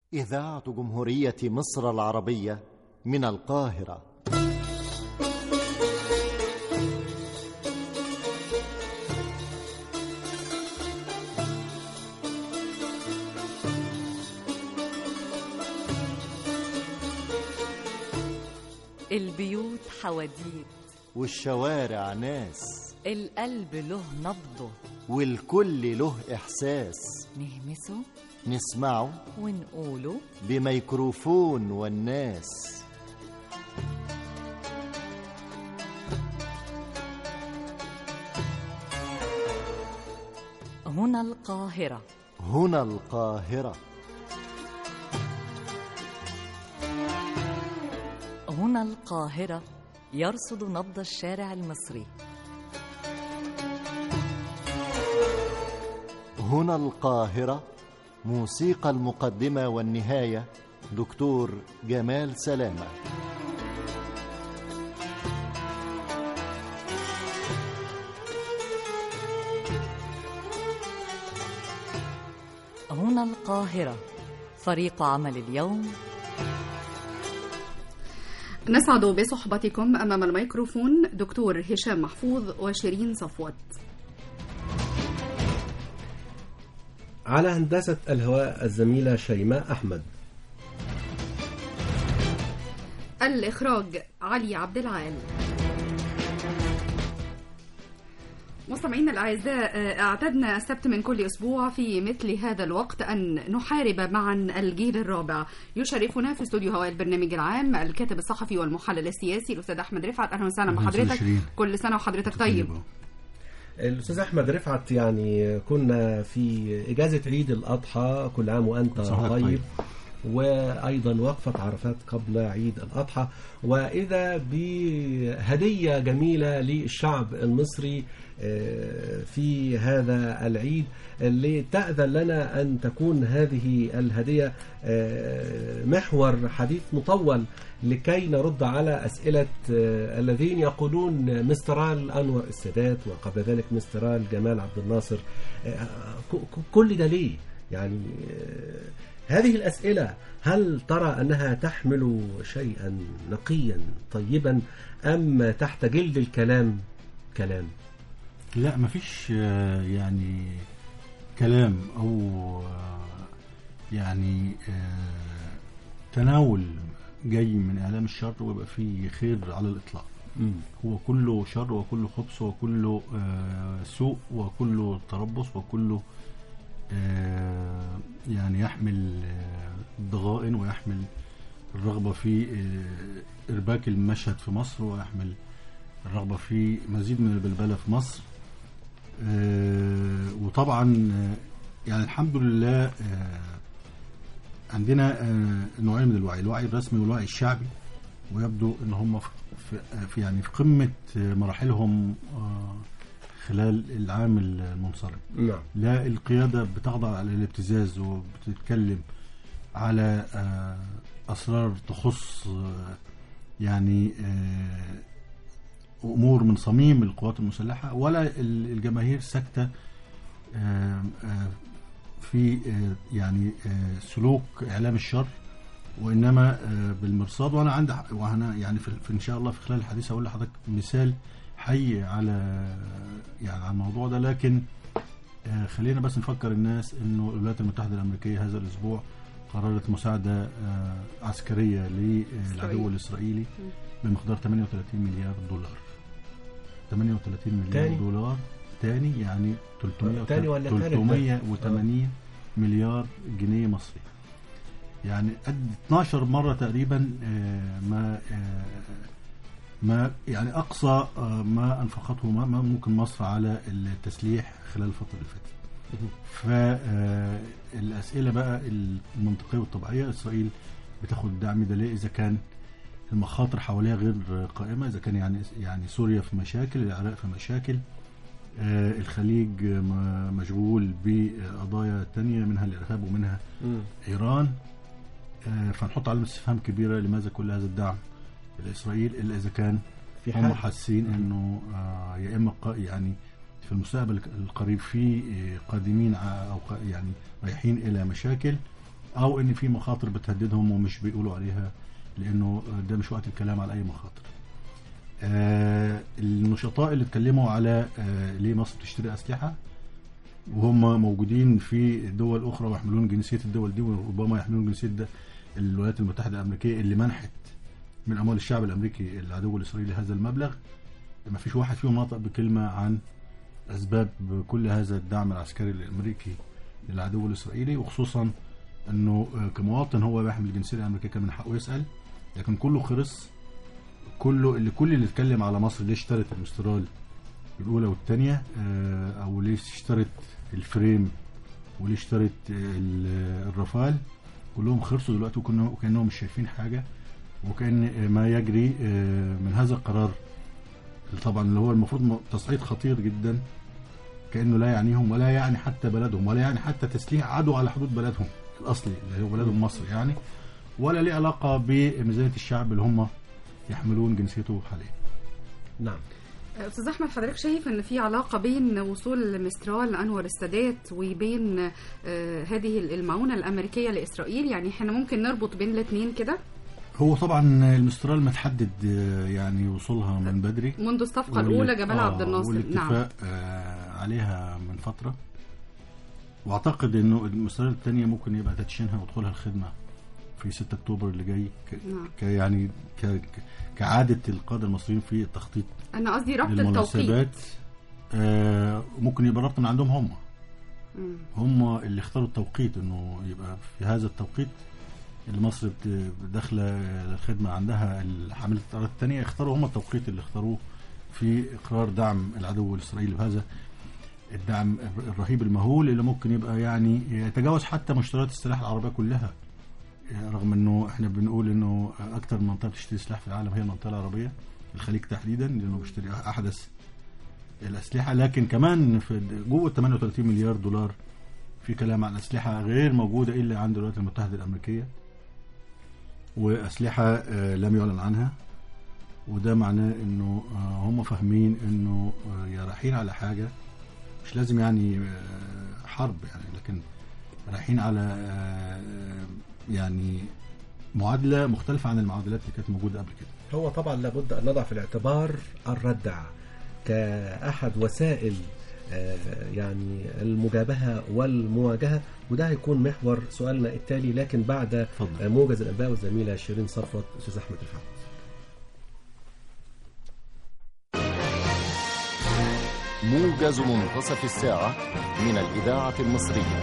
إذاعة جمهورية مصر العربية من القاهرة البيوت حواديت والشوارع ناس القلب له نبضه والكل له إحساس نهمسه نسمعه ونقوله بميكروفون والناس هنا القاهرة هنا القاهرة هنا القاهرة يرصد نبض الشارع المصري هنا القاهرة موسيقى المقدمة والنهاية دكتور جمال سلامة هنا القاهرة فريق عمل اليوم نسعد بصحبتكم أمام الميكروفون دكتور هشام محفوظ وشيرين صفوت على هندسة الهواء الزميلة شيماء أحمد الإخراج علي عبد العال مستمعينا الأعزاء اعتدنا السبت من كل أسبوع في مثل هذا الوقت أن نحارب معا الجيل الرابع يشرفنا في استوديو هواء البرنامج العام الكاتب الصحفي والمحلل السياسي الأستاذ أحمد رفعت أهلا وسهلا بحضرتك كل سنة وحضرتك طيب الأستاذ أحمد رفعت يعني كنا في إجازة عيد الأضحى كل عام وأنت طيب وأيضا وقفة عرفات قبل عيد الأضحى وإذا بهدية جميلة للشعب المصري في هذا العيد لتأذن لنا أن تكون هذه الهدية محور حديث مطول لكي نرد على أسئلة الذين يقولون مسترال أنور السادات وقبل ذلك مسترال جمال عبد الناصر كل ده ليه؟ يعني هذه الأسئلة هل ترى أنها تحمل شيئا نقيا طيبا أم تحت جلد الكلام كلام لا مفيش يعني كلام أو يعني تناول جاي من إعلام الشر ويبقى فيه خير على الإطلاق مم. هو كله شر وكله خبث وكله سوء وكله تربص وكله يعني يحمل الضغائن ويحمل الرغبة في إرباك المشهد في مصر ويحمل الرغبة في مزيد من البلبلة في مصر وطبعا يعني الحمد لله عندنا نوعين من الوعي الوعي الرسمي والوعي الشعبي ويبدو ان هم في يعني في قمة مراحلهم خلال العام المنصرم نعم لا القيادة بتخضع على الابتزاز وبتتكلم على أسرار تخص يعني أمور من صميم القوات المسلحة ولا الجماهير ساكتة في يعني سلوك إعلام الشر وإنما بالمرصاد وأنا عندي وأنا يعني في إن شاء الله في خلال الحديث هقول لحضرتك مثال حي على يعني على الموضوع ده لكن خلينا بس نفكر الناس انه الولايات المتحده الامريكيه هذا الاسبوع قررت مساعده عسكريه للعدو الاسرائيلي بمقدار 38 مليار دولار 38 مليار تاني. دولار تاني يعني 300 تاني ولا تالت ده؟ 380 مليار جنيه مصري يعني قد 12 مره تقريبا ما ما يعني اقصى ما انفقته ما ممكن مصر على التسليح خلال الفتره اللي فاتت فالاسئله بقى المنطقيه والطبيعيه اسرائيل بتاخد الدعم ده ليه اذا كان المخاطر حواليها غير قائمه اذا كان يعني يعني سوريا في مشاكل العراق في مشاكل الخليج مشغول بقضايا تانية منها الارهاب ومنها مم. ايران فنحط علامه استفهام كبيره لماذا كل هذا الدعم لاسرائيل الا اذا كان في هم حال حاسين انه آه يا اما قا- يعني في المستقبل القريب في آه، قادمين ع- او قا- يعني رايحين الى مشاكل او ان في مخاطر بتهددهم ومش بيقولوا عليها لانه ده مش وقت الكلام على اي مخاطر آه النشطاء اللي اتكلموا على آه ليه مصر تشتري اسلحه وهم موجودين في دول اخرى ويحملون جنسيه الدول دي وربما يحملون جنسيه ده الولايات المتحده الامريكيه اللي منحت من اموال الشعب الامريكي العدو الاسرائيلي هذا المبلغ ما فيش واحد فيهم نطق بكلمه عن اسباب كل هذا الدعم العسكري الامريكي للعدو الاسرائيلي وخصوصا انه آه، كمواطن هو بيحمل الجنسيه الامريكيه كان من حقه يسال لكن كله خرس كله اللي كل اللي اتكلم على مصر ليه اشترت المسترال الاولى والثانيه او ليه اشترت الفريم وليه اشترت آه، ال- الرافال كلهم خرسوا دلوقتي وكانهم وكانهم مش شايفين حاجه وكان آه، ما يجري آه، من هذا القرار طبعا اللي هو المفروض م- تصعيد خطير جدا كانه لا يعنيهم ولا يعني حتى بلدهم ولا يعني حتى تسليح عدو على حدود بلدهم الاصلي اللي هو بلدهم مصر يعني ولا ليه علاقه بميزانيه الشعب اللي هم يحملون جنسيته حاليا نعم استاذ احمد حضرتك شايف ان في علاقه بين وصول مسترال انور السادات وبين آه، هذه المعونه الامريكيه لاسرائيل يعني احنا ممكن نربط بين الاثنين كده هو طبعا المسترال متحدد آه، يعني وصولها من بدري منذ الصفقه وال- الاولى جمال آه، عبد الناصر نعم والاتفاق آه عليها من فترة واعتقد انه المسترال الثانية ممكن يبقى تدشينها ودخولها الخدمة في 6 اكتوبر اللي جاي ك... نعم. ك يعني ك... ك- كعادة القادة المصريين في التخطيط انا قصدي ربط التوقيت للمناسبات آه ممكن يبقى ربط من عندهم هم مم. هم اللي اختاروا التوقيت انه يبقى في هذا التوقيت اللي مصر بت- داخله الخدمه عندها حامله الطيارات الثانيه اختاروا هم التوقيت اللي اختاروه في اقرار دعم العدو الاسرائيلي بهذا الدعم الرهيب المهول اللي ممكن يبقى يعني يتجاوز حتى مشتريات السلاح العربيه كلها يعني رغم انه احنا بنقول انه اكثر منطقه بتشتري سلاح في العالم هي المنطقه العربيه الخليج تحديدا لانه بيشتري احدث الاسلحه لكن كمان في جوه 38 مليار دولار في كلام عن اسلحه غير موجوده الا عند الولايات المتحده الامريكيه واسلحه آه، لم يعلن عنها وده معناه انه آه، هم فاهمين انه آه، يا رايحين على حاجه مش لازم يعني آه، حرب يعني لكن رايحين على آه، يعني معادله مختلفه عن المعادلات اللي كانت موجوده قبل كده هو طبعا لابد أن نضع في الاعتبار الردع كأحد وسائل آه، يعني المجابهة والمواجهة وده هيكون محور سؤالنا التالي لكن بعد اتفضل. آه، موجز الأنباء والزميلة شيرين صفوت أستاذ أحمد الفحم موجز منتصف الساعة من الإذاعة المصرية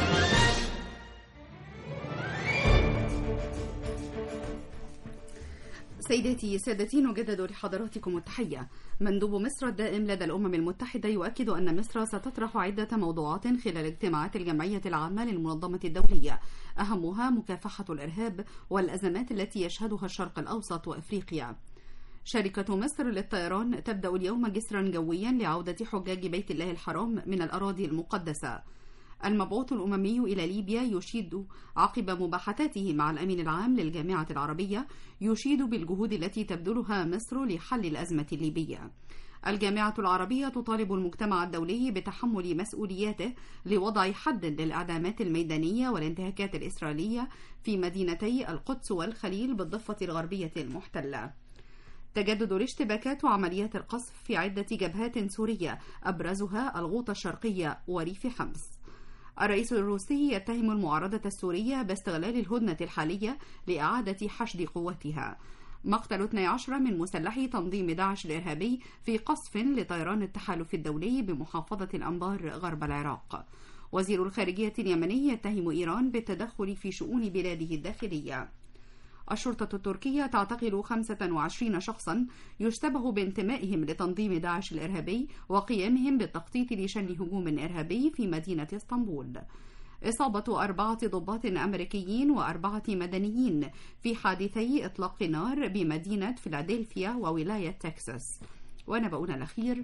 سيداتي سادتي نجدد لحضراتكم التحية مندوب مصر الدائم لدى الأمم المتحدة يؤكد أن مصر ستطرح عدة موضوعات خلال اجتماعات الجمعية العامة للمنظمة الدولية أهمها مكافحة الإرهاب والأزمات التي يشهدها الشرق الأوسط وأفريقيا شركة مصر للطيران تبدأ اليوم جسرا جويا لعودة حجاج بيت الله الحرام من الأراضي المقدسة المبعوث الأممي إلى ليبيا يشيد عقب مباحثاته مع الأمين العام للجامعة العربية يشيد بالجهود التي تبذلها مصر لحل الأزمة الليبية الجامعة العربية تطالب المجتمع الدولي بتحمل مسؤولياته لوضع حد للإعدامات الميدانية والانتهاكات الإسرائيلية في مدينتي القدس والخليل بالضفة الغربية المحتلة تجدد الاشتباكات وعمليات القصف في عدة جبهات سورية أبرزها الغوطة الشرقية وريف حمص الرئيس الروسي يتهم المعارضة السورية باستغلال الهدنة الحالية لإعادة حشد قوتها مقتل 12 من مسلحي تنظيم داعش الإرهابي في قصف لطيران التحالف الدولي بمحافظة الأنبار غرب العراق وزير الخارجية اليمني يتهم إيران بالتدخل في شؤون بلاده الداخلية الشرطة التركية تعتقل 25 شخصا يشتبه بانتمائهم لتنظيم داعش الإرهابي وقيامهم بالتخطيط لشن هجوم إرهابي في مدينة اسطنبول إصابة أربعة ضباط أمريكيين وأربعة مدنيين في حادثي إطلاق نار بمدينة فيلادلفيا وولاية تكساس ونبأنا الأخير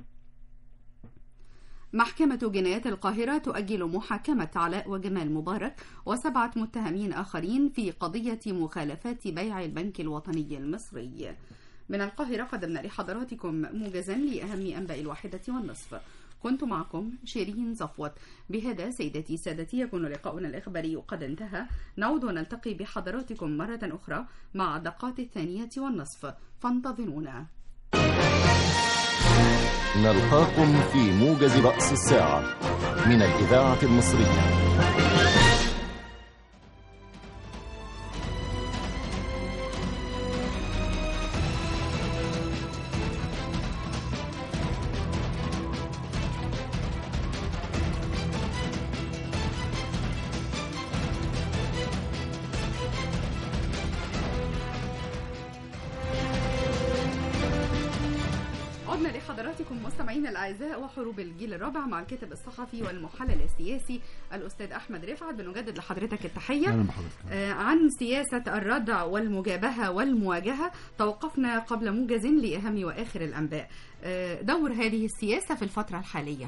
محكمة جنايات القاهرة تؤجل محاكمة علاء وجمال مبارك وسبعة متهمين آخرين في قضية مخالفات بيع البنك الوطني المصري من القاهرة قدمنا لحضراتكم موجزا لأهم أنباء الواحدة والنصف كنت معكم شيرين صفوت بهذا سيدتي سادتي يكون لقاؤنا الإخباري قد انتهى نعود ونلتقي بحضراتكم مرة أخرى مع دقات الثانية والنصف فانتظرونا نلقاكم في موجز رأس الساعة من الإذاعة المصرية عدنا لحضراتكم مستمعينا الاعزاء وحروب الجيل الرابع مع الكاتب الصحفي والمحلل السياسي الاستاذ احمد رفعت بنجدد لحضرتك التحيه اهلا بحضرتك آه، عن سياسة الردع والمجابهة والمواجهة توقفنا قبل موجز لأهم وآخر الأنباء آه، دور هذه السياسة في الفترة الحالية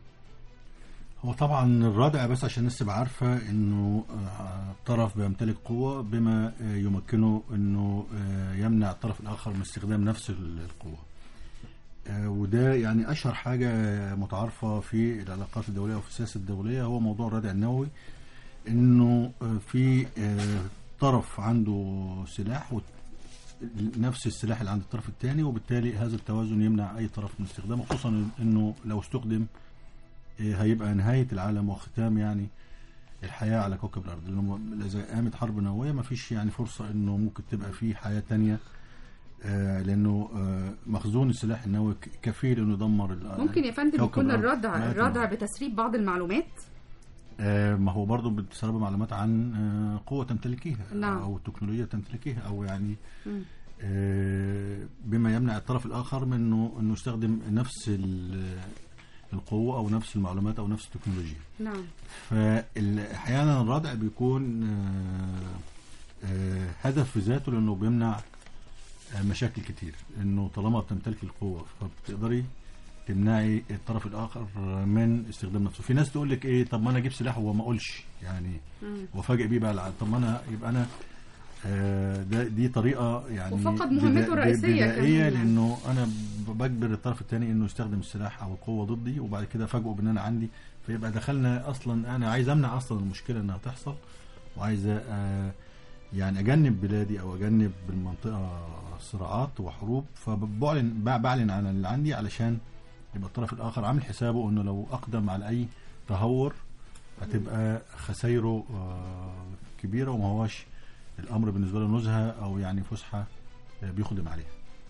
هو طبعا الردع بس عشان الناس تبقى عارفه انه آه، طرف بيمتلك قوه بما آه، يمكنه انه آه، يمنع الطرف الاخر من استخدام نفس ال- القوه. آه، وده يعني اشهر حاجه متعارفه في العلاقات الدوليه وفي السياسه الدوليه هو موضوع الردع النووي انه آه، في آه، طرف عنده سلاح و نفس السلاح اللي عند الطرف الثاني وبالتالي هذا التوازن يمنع اي طرف من استخدامه خصوصا انه لو استخدم إيه، هيبقى نهاية العالم وختام يعني الحياة على كوكب الأرض لأنه إذا قامت حرب نووية ما فيش يعني فرصة إنه ممكن تبقى في حياة تانية آه، لأنه آه، مخزون السلاح النووي ك- كفيل إنه يدمر ال- ممكن يا فندم كوكب يكون الأرض. الردع مئات الردع المرات. بتسريب بعض المعلومات آه، ما هو برضه بتسرب معلومات عن آه، قوة تمتلكيها نعم. أو تكنولوجيا تمتلكيها أو يعني مم. آه، بما يمنع الطرف الآخر من إنه إنه يستخدم نفس ال- القوة أو نفس المعلومات أو نفس التكنولوجيا نعم فاحيانا الردع بيكون آه، آه، هدف في ذاته لانه بيمنع آه، مشاكل كتير انه طالما بتمتلك القوه فبتقدري تمنعي الطرف الاخر من استخدام نفسه في ناس تقول لك ايه طب ما انا اجيب سلاح وما اقولش يعني مم. وافاجئ بيه بقى الع- طب ما انا يبقى انا آه، ده دي طريقه يعني وفقد بدا- مهمته الرئيسية كمان بدائيه يعني. لانه انا ب- بجبر الطرف الثاني انه يستخدم السلاح او القوه ضدي وبعد كده افاجئه بان انا عندي فيبقى دخلنا اصلا انا عايز امنع اصلا المشكله انها تحصل وعايز آه، يعني اجنب بلادي او اجنب بالمنطقه صراعات وحروب فبعلن ب- بعلن عن اللي عندي علشان يبقى الطرف الاخر عامل حسابه انه لو اقدم على اي تهور هتبقى خسايره آه، كبيره وما هوش الامر بالنسبه له نزهه او يعني فسحه آه، بيخدم عليها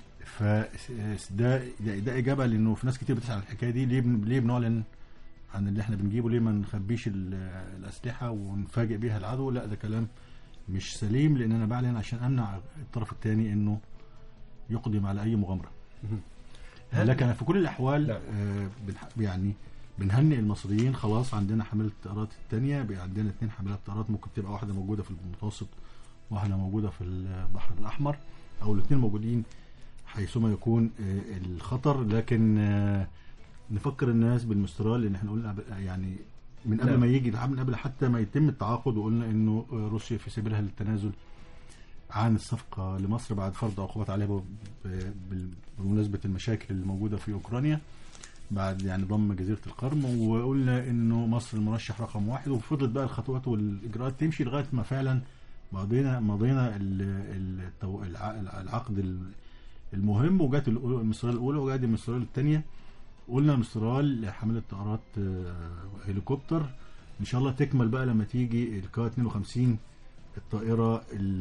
فده ده, ده اجابه لانه في ناس كتير بتسال عن الحكايه دي ليه بن- ليه بنعلن عن اللي احنا بنجيبه ليه ما نخبيش ال- الاسلحه ونفاجئ بيها العدو لا ده كلام مش سليم لان انا بعلن عشان امنع الطرف الثاني انه يقدم على اي مغامره هل- لكن في كل الاحوال نعم. آه بنح- يعني بنهنئ المصريين خلاص عندنا حامله الطيارات الثانيه بقى عندنا اثنين حاملات طيارات ممكن تبقى واحده موجوده في المتوسط واحده موجوده في البحر الاحمر او الاثنين موجودين حيثما يكون آه الخطر لكن آه نفكر الناس بالمسترال لان احنا قلنا قبل- يعني من قبل نعم. ما يجي العام من قبل حتى ما يتم التعاقد وقلنا انه آه، روسيا في سبيلها للتنازل عن الصفقة لمصر بعد فرض عقوبات عليها ب- ب- بال- بمناسبة المشاكل اللي موجودة في أوكرانيا بعد يعني ضم جزيرة القرم وقلنا إنه مصر المرشح رقم واحد وفضلت بقى الخطوات والإجراءات تمشي لغاية ما فعلا مضينا مضينا ال- ال- التو- الع- العقد ال- المهم وجات الأولى- المسترال الأولى وجات المسترال الثانية قلنا مسترال حاملة طائرات آه، هليكوبتر إن شاء الله تكمل بقى لما تيجي الكا 52 الطائرة ال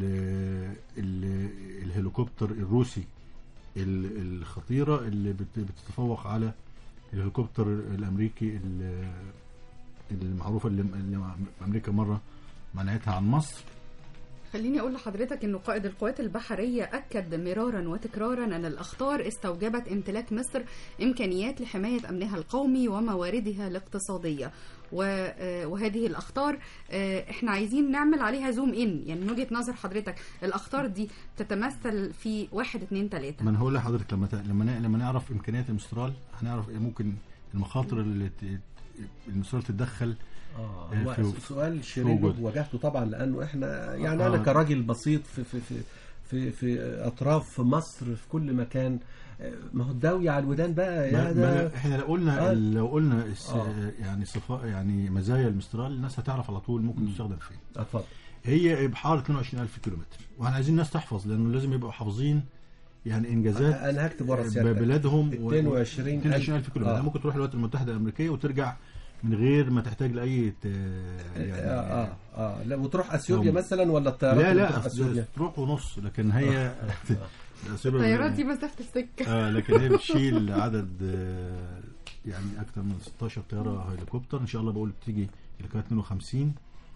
ال الهليكوبتر الروسي ال- الخطيرة اللي بت- بتتفوق على الهليكوبتر الأمريكي ال- المعروفة اللي اللي أمريكا مرة منعتها عن مصر خليني أقول لحضرتك أنه قائد القوات البحرية أكد مرارا وتكرارا أن الأخطار استوجبت امتلاك مصر إمكانيات لحماية أمنها القومي ومواردها الاقتصادية و- آه، وهذه الأخطار آه، إحنا عايزين نعمل عليها زوم إن يعني من وجهة نظر حضرتك الأخطار دي تتمثل في واحد اتنين تلاتة ما انا هقول لحضرتك لما ت- لما ن- لما نعرف امكانيات المسترال هنعرف ايه ممكن المخاطر اللي ت- المسترال تتدخل اه آه، هو في- سؤال في شيرين وجود. واجهته طبعا لانه احنا يعني آه. انا كراجل بسيط في في في في في اطراف مصر في كل مكان آه، ما هو الداوية على الودان بقى يا ما ده ما احنا لو قلنا آه. لو قلنا الس- آه. يعني صفاء يعني مزايا المسترال الناس هتعرف على طول ممكن تستخدم فين اتفضل هي بحار 22000 كيلومتر واحنا عايزين الناس تحفظ لانه لازم يبقوا حافظين يعني انجازات انا هكتب ورا سيادتك بلادهم و- 22 22000 كيلومتر آه. ممكن تروح الولايات المتحده الامريكيه وترجع من غير ما تحتاج لاي ت- يعني اه اه اه لا وتروح اثيوبيا هم- مثلا ولا الطيارات لا اللي لا بتروح اثيوبيا تروح ونص لكن هي أثيوبيا الطيارات دي مسافه السكه اه لكن هي بتشيل عدد آه، يعني اكثر من 16 طياره هليكوبتر ان شاء الله بقول تيجي لغايه 52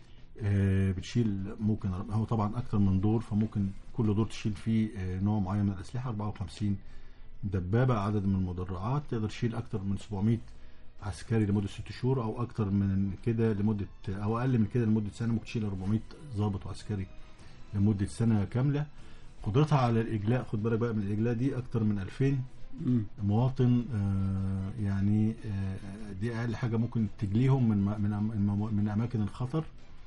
آه، بتشيل ممكن هو طبعا اكثر من دور فممكن كل دور تشيل فيه آه، نوع معين من الاسلحه 54 دبابه عدد من المدرعات تقدر تشيل اكثر من 700 عسكري لمده ست شهور او اكثر من كده لمده او اقل من كده لمده سنه ممكن تشيل 400 ضابط وعسكري لمده سنه كامله قدرتها على الاجلاء خد بالك بقى من الاجلاء دي اكتر من 2000 مواطن آه، يعني آه، دي اقل حاجه ممكن تجليهم من من من, من اماكن الخطر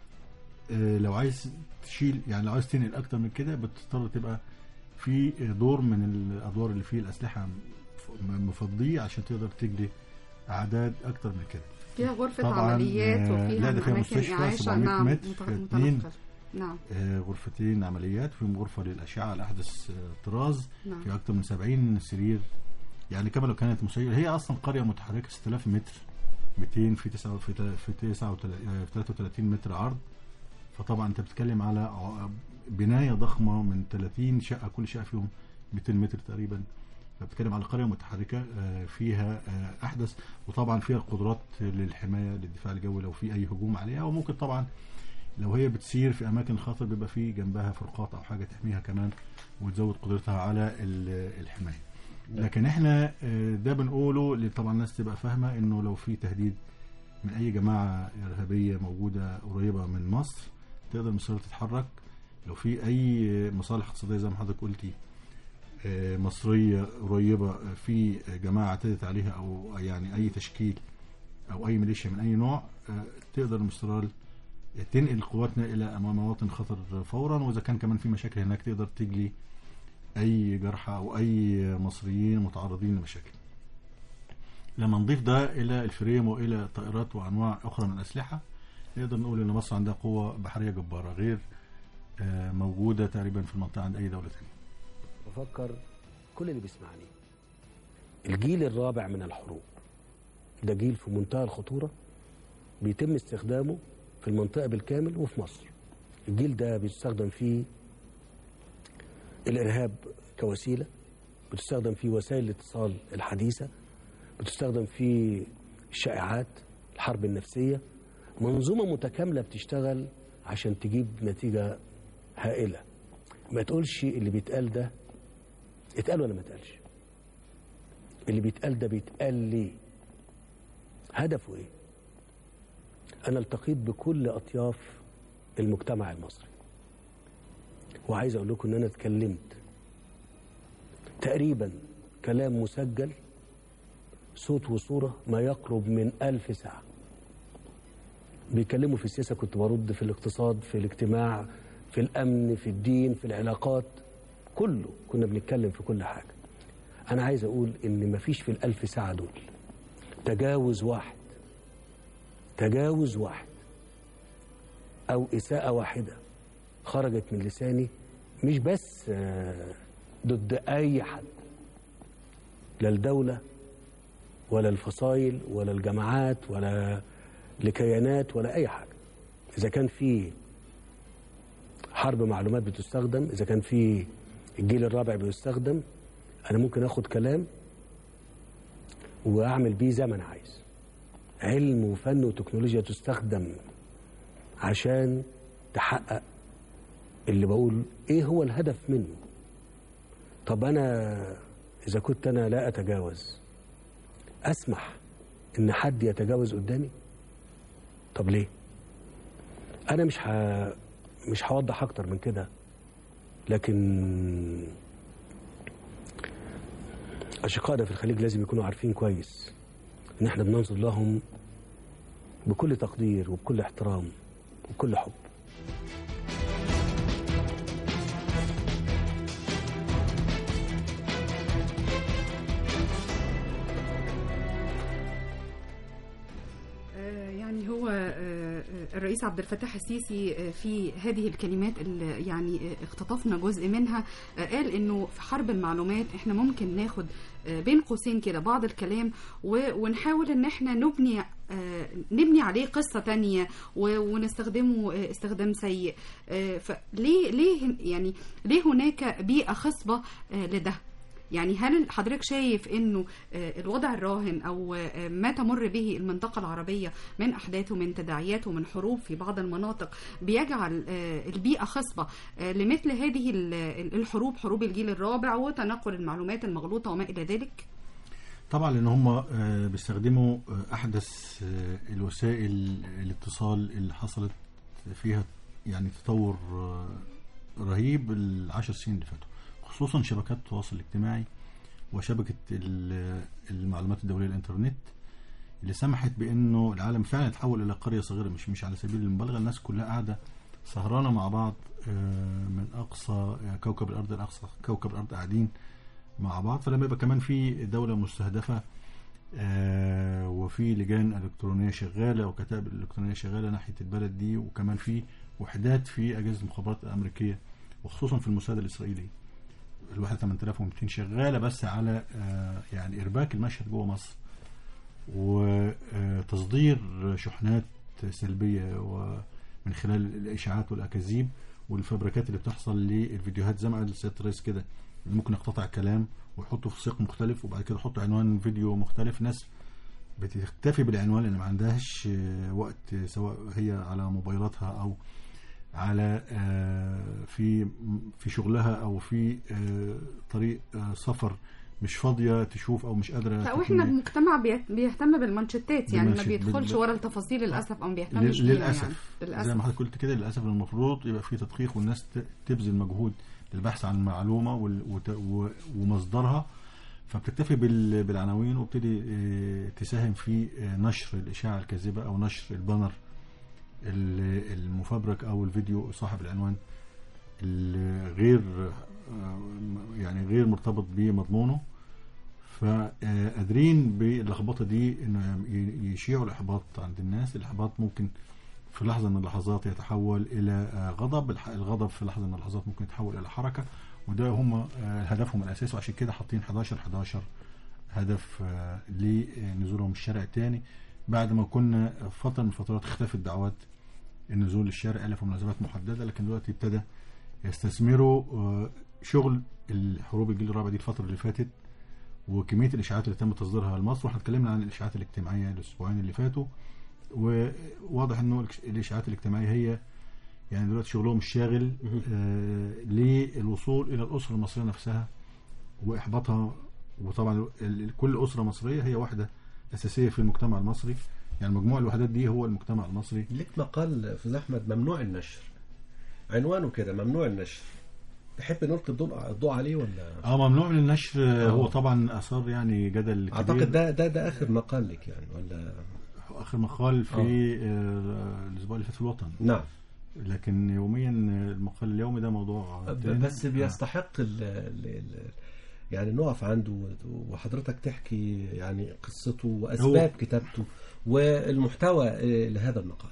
آه، لو عايز تشيل يعني لو عايز تنقل اكتر من كده بتضطر تبقى في دور من الادوار اللي فيه الاسلحه ف- مفضيه عشان تقدر تجلي اعداد اكتر من كده فيها غرفه طبعاً، عمليات آه، وفيها لا، ده فيها اماكن مستشفى اعاشه 700 نعم متر، مت- اتنين. متنقل. نعم آه، غرفتين عمليات فيهم غرفه للاشعه على احدث آه، طراز نعم في اكتر من 70 سرير يعني كما لو كانت مسيرة هي اصلا قريه متحركه 6000 متر 200 في 9 في تل- في 39 في 33 متر عرض فطبعا انت بتتكلم على ع- بنايه ضخمه من 30 شقه كل شقه فيهم 200 متر تقريبا فبتتكلم على قريه متحركه آه، فيها آه، احدث وطبعا فيها القدرات للحمايه للدفاع الجوي لو في اي هجوم عليها وممكن طبعا لو هي بتسير في اماكن خطر بيبقى في جنبها فرقات او حاجه تحميها كمان وتزود قدرتها على ال- الحمايه لكن احنا آه، ده بنقوله ل- طبعا الناس تبقى فاهمه انه لو في تهديد من اي جماعه ارهابيه موجوده قريبه من مصر تقدر مصر تتحرك لو في اي مصالح اقتصاديه زي ما حضرتك قلتي آه، مصريه قريبه في جماعه اعتدت عليها او يعني اي تشكيل او اي ميليشيا من اي نوع آه، تقدر المسترال تنقل قواتنا الى امام مواطن خطر فورا واذا كان كمان في مشاكل هناك تقدر تجلي اي جرحى او اي مصريين متعرضين لمشاكل لما نضيف ده الى الفريم والى طائرات وانواع اخرى من الاسلحه نقدر نقول ان مصر عندها قوه بحريه جباره غير آه، موجوده تقريبا في المنطقه عند اي دوله ثانيه بفكر كل اللي بيسمعني الجيل الرابع من الحروب ده جيل في منتهى الخطورة بيتم استخدامه في المنطقة بالكامل وفي مصر الجيل ده بيستخدم فيه الإرهاب كوسيلة بتستخدم فيه وسائل الاتصال الحديثة بتستخدم فيه الشائعات الحرب النفسية منظومة متكاملة بتشتغل عشان تجيب نتيجة هائلة ما تقولش اللي بيتقال ده اتقال ولا ما اتقالش اللي بيتقال ده بيتقال ليه هدفه ايه انا التقيت بكل اطياف المجتمع المصري وعايز اقول لكم ان انا اتكلمت تقريبا كلام مسجل صوت وصورة ما يقرب من ألف ساعة بيتكلموا في السياسة كنت برد في الاقتصاد في الاجتماع في الأمن في الدين في العلاقات كله كنا بنتكلم في كل حاجة أنا عايز أقول إن مفيش في الألف ساعة دول تجاوز واحد تجاوز واحد أو إساءة واحدة خرجت من لساني مش بس آه، ضد أي حد لا الدولة ولا الفصائل ولا الجماعات ولا لكيانات ولا أي حاجة إذا كان في حرب معلومات بتستخدم إذا كان في الجيل الرابع بيستخدم أنا ممكن آخد كلام وأعمل بيه زي ما أنا عايز علم وفن وتكنولوجيا تستخدم عشان تحقق اللي بقول إيه هو الهدف منه طب أنا إذا كنت أنا لا أتجاوز أسمح إن حد يتجاوز قدامي طب ليه أنا مش ه... مش هوضح أكتر من كده لكن أشقائنا في الخليج لازم يكونوا عارفين كويس إن إحنا بننظر لهم بكل تقدير وبكل احترام وبكل حب الرئيس عبد الفتاح السيسي آه، في هذه الكلمات اللي يعني آه، اختطفنا جزء منها آه، قال انه في حرب المعلومات احنا ممكن ناخد آه، بين قوسين كده بعض الكلام و- ونحاول ان احنا نبني آه، نبني عليه قصة تانية و- ونستخدمه آه، استخدام سيء آه، فليه ليه يعني ليه هناك بيئة خصبة آه، لده يعني هل حضرتك شايف انه آه، الوضع الراهن او آه، ما تمر به المنطقه العربيه من احداث ومن تداعيات ومن حروب في بعض المناطق بيجعل آه، البيئه خصبه آه، لمثل هذه ال- الحروب حروب الجيل الرابع وتنقل المعلومات المغلوطه وما الى ذلك؟ طبعا لان هم آه، بيستخدموا آه، احدث آه، الوسائل الاتصال اللي حصلت فيها يعني تطور آه، رهيب العشر سنين اللي فاتوا خصوصا شبكات التواصل الاجتماعي وشبكه ال- المعلومات الدوليه الانترنت اللي سمحت بانه العالم فعلا يتحول الى قريه صغيره مش مش على سبيل المبالغه الناس كلها قاعده سهرانه مع بعض آه، من اقصى كوكب الارض لاقصى كوكب الارض قاعدين مع بعض فلما يبقى كمان في دولة مستهدفة آه، وفي لجان إلكترونية شغالة وكتائب إلكترونية شغالة ناحية البلد دي وكمان في وحدات في أجهزة المخابرات الأمريكية وخصوصا في الموساد الإسرائيلي الواحدة 8200 شغالة بس على آه، يعني إرباك المشهد جوه مصر وتصدير شحنات سلبية ومن خلال الإشاعات والأكاذيب والفبركات اللي بتحصل للفيديوهات زي ما قال سيادة الرئيس كده اللي ممكن يقتطع كلام ويحطه في سياق مختلف وبعد كده يحط عنوان فيديو مختلف ناس بتكتفي بالعنوان لان ما عندهاش آه، وقت سواء هي على موبايلاتها او على آه، في في شغلها او في آه، طريق آه، سفر مش فاضيه تشوف او مش قادره لا واحنا تكمل. بمجتمع بيت- بيهتم بالمانشيتات يعني ما بالمانشيت- بيدخلش بال- ورا التفاصيل للاسف او ما بيهتمش لل- بيها للاسف يعني. زي ما للاسف حضرتك قلت كده للاسف المفروض يبقى في تدقيق والناس ت- تبذل مجهود للبحث عن المعلومه وال- وت- و- ومصدرها فبتكتفي بال- بالعناوين وبتدي آه، تساهم في آه، نشر الاشاعه الكاذبه او نشر البانر ال- المفبرك او الفيديو صاحب العنوان الغير آه، يعني غير مرتبط بمضمونه فقادرين باللخبطه دي انه ي- يشيعوا الاحباط عند الناس الاحباط ممكن في لحظه من اللحظات يتحول الى آه، غضب الح- الغضب في لحظه من اللحظات ممكن يتحول الى حركه وده هم آه، هدفهم الاساسي وعشان كده حاطين 11 11 هدف آه، لنزولهم الشارع الثاني بعد ما كنا في فتره من الفترات اختفت دعوات النزول للشارع الا في مناسبات محدده لكن دلوقتي ابتدى يستثمروا آه، شغل الحروب الجيل الرابع دي الفتره اللي فاتت وكميه الاشاعات اللي تم تصديرها لمصر واحنا اتكلمنا عن الاشاعات الاجتماعيه الاسبوعين اللي فاتوا وواضح انه الاشاعات الاجتماعيه هي يعني دلوقتي شغلهم الشاغل آه للوصول الى الاسره المصريه نفسها واحباطها وطبعا ال- ال- كل اسره مصريه هي واحده اساسيه في المجتمع المصري يعني مجموع الوحدات دي هو المجتمع المصري ليك مقال استاذ احمد ممنوع النشر عنوانه كده ممنوع النشر تحب نلقي الضوء الضوء عليه ولا اه ممنوع من النشر آه، هو آه. طبعا اثار يعني جدل كبير اعتقد ده ده ده اخر مقال لك يعني ولا اخر مقال في آه، الاسبوع اللي فات في الوطن نعم لكن يوميا المقال اليومي ده موضوع تاني. بس بيستحق ال ال ال يعني نقف عنده وحضرتك تحكي يعني قصته واسباب هو- كتابته والمحتوى آه، لهذا المقال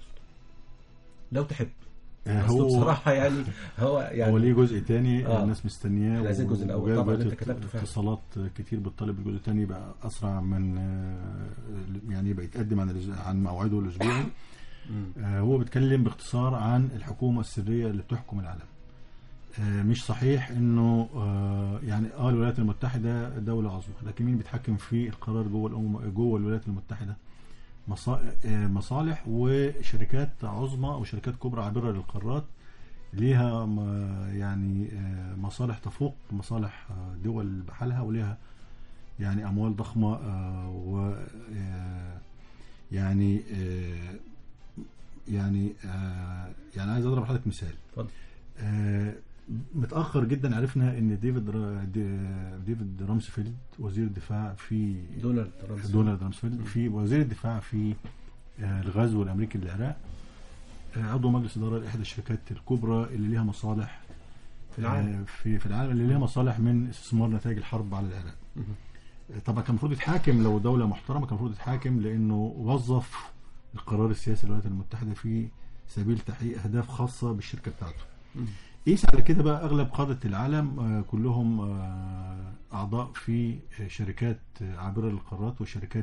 لو تحب آه، أصله هو بصراحه يعني هو يعني هو ليه جزء تاني آه. الناس مستنياه إحنا عايزين الجزء الأول وجاي طبعاً دلوقتي أنت كتبته فعلا. اتصالات كتير بتطلب الجزء الثاني يبقى اسرع من آه، يعني يبقى يتقدم عن الأس- عن موعده الاسبوعي آه، هو بيتكلم باختصار عن الحكومه السريه اللي بتحكم العالم آه، مش صحيح انه آه، يعني اه الولايات المتحده دوله عظمى لكن مين بيتحكم في القرار جوه الامم جوه الولايات المتحده مصا- آه، مصالح وشركات عظمى او شركات كبرى عابره للقارات ليها م- يعني آه، مصالح تفوق مصالح آه، دول بحالها وليها يعني اموال ضخمه آه، و آه، يعني آه، يعني آه، يعني عايز اضرب لحضرتك مثال اتفضل. آه، متاخر جدا عرفنا ان ديفيد را- دي- ديفيد رامسفيلد وزير الدفاع في دونالد ترامب دونالد رامسفيلد في وزير الدفاع في آه، الغزو الامريكي للعراق آه، عضو مجلس اداره لاحدى الشركات الكبرى اللي ليها مصالح في العالم. آه، في في العالم اللي ليها مصالح من استثمار نتائج الحرب على العراق آه، طبعا كان المفروض يتحاكم لو دوله محترمه كان المفروض يتحاكم لانه وظف القرار السياسي للولايات المتحده في سبيل تحقيق اهداف خاصه بالشركه بتاعته قيس على كده بقى اغلب قاده العالم آه، كلهم آه، اعضاء في آه، شركات آه، عابره للقارات وشركات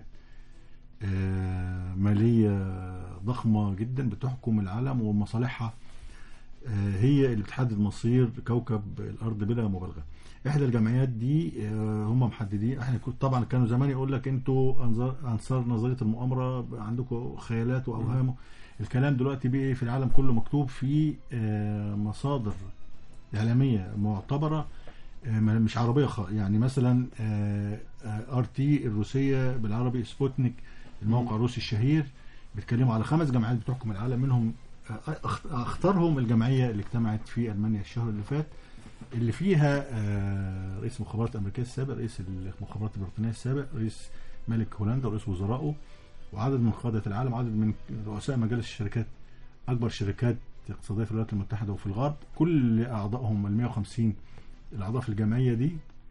آه، ماليه ضخمه جدا بتحكم العالم ومصالحها آه، هي اللي بتحدد مصير كوكب الارض بلا مبالغه احدى الجمعيات دي آه، هم محددين احنا كنت طبعا كانوا زمان يقول لك انتوا أنظار- انصار نظريه المؤامره عندكم خيالات واوهام الكلام دلوقتي بقى في العالم كله مكتوب في آه، مصادر اعلاميه معتبره آه، ما- مش عربيه خالص يعني مثلا ار تي الروسيه بالعربي سبوتنيك الموقع الروسي الشهير بيتكلموا على خمس جمعيات بتحكم العالم منهم آه، أخ- اختارهم الجمعيه اللي اجتمعت في المانيا الشهر اللي فات اللي فيها آه، رئيس المخابرات الامريكيه السابق رئيس المخابرات البريطانيه السابق رئيس ملك هولندا ورئيس وزرائه وعدد من قاده العالم وعدد من رؤساء مجالس الشركات اكبر شركات اقتصاديه في الولايات المتحده وفي الغرب كل اعضائهم ال 150 الاعضاء في الجمعيه دي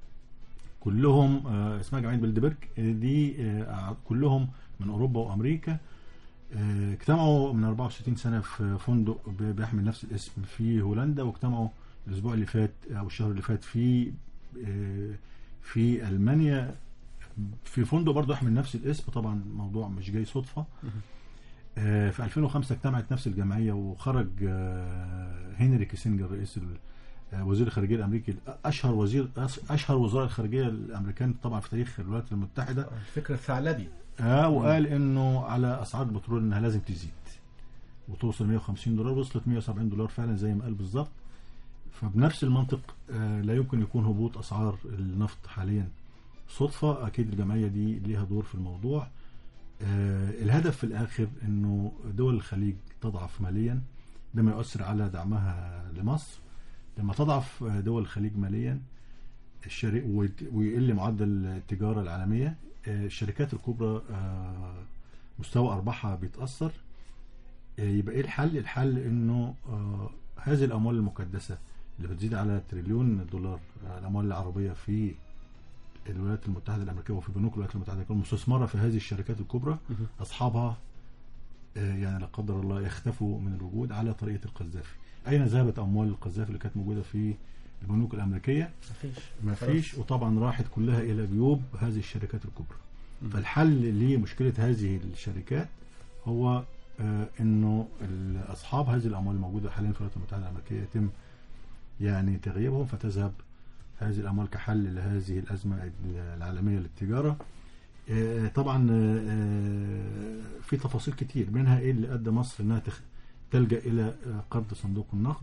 كلهم آه، اسمها جمعيه بلدبرج آه، دي آه، كلهم من اوروبا وامريكا آه، اجتمعوا من 64 سنه في فندق ب- بيحمل نفس الاسم في هولندا واجتمعوا الاسبوع اللي فات او الشهر اللي فات في آه، في المانيا في فندق برضه يحمل نفس الاسم طبعا موضوع مش جاي صدفه آه، في 2005 اجتمعت نفس الجمعيه وخرج آه، هنري كيسنجر رئيس ال- آه، وزير الخارجيه الامريكي اشهر وزير اشهر وزراء الخارجيه الامريكان طبعا في تاريخ الولايات المتحده الفكر الثعلبي اه وقال انه على اسعار البترول انها لازم تزيد وتوصل 150 دولار وصلت 170 دولار فعلا زي ما قال بالظبط فبنفس المنطق آه لا يمكن يكون هبوط اسعار النفط حاليا صدفه اكيد الجمعيه دي ليها دور في الموضوع آه الهدف في الاخر انه دول الخليج تضعف ماليا بما يؤثر على دعمها لمصر لما تضعف آه، دول الخليج ماليا الشري... ويت- ويقل معدل التجاره العالميه آه، الشركات الكبرى آه، مستوى ارباحها بيتاثر آه، يبقى ايه الحل؟ الحل انه آه، هذه الاموال المكدسه اللي بتزيد على تريليون دولار آه، الاموال العربيه في الولايات المتحده الامريكيه وفي بنوك الولايات المتحده الامريكيه المستثمره في هذه الشركات الكبرى اصحابها آه، يعني لا قدر الله يختفوا من الوجود على طريقه القذافي. اين ذهبت اموال القذافي اللي كانت موجوده في البنوك الامريكيه؟ مفيش ما فيش وطبعا راحت كلها الى جيوب هذه الشركات الكبرى فالحل لمشكله هذه الشركات هو آه انه ال- اصحاب هذه الاموال الموجوده حاليا في الولايات المتحده الامريكيه يتم يعني تغييبهم فتذهب هذه الاموال كحل لهذه الازمه العالميه للتجاره آه، طبعا آه، في تفاصيل كتير منها ايه اللي ادى مصر انها تخ- تلجا الى آه، قرض صندوق النقد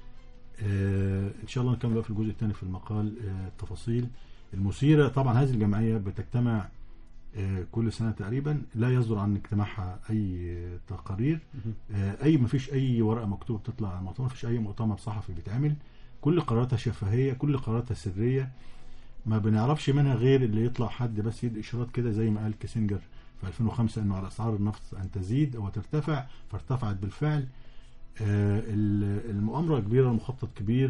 آه، ان شاء الله نكمل بقى في الجزء الثاني في المقال آه، التفاصيل المثيره طبعا هذه الجمعيه بتجتمع آه، كل سنه تقريبا لا يصدر عن اجتماعها اي آه، تقارير آه، اي ما فيش اي ورقه مكتوبه بتطلع على المؤتمر ما فيش اي مؤتمر صحفي بيتعمل كل قراراتها شفهيه كل قراراتها سريه ما بنعرفش منها غير اللي يطلع حد بس يدي اشارات كده زي ما قال كيسنجر في 2005 انه على اسعار النفط ان تزيد او ترتفع فارتفعت بالفعل آه، ال- المؤامره كبيره المخطط كبير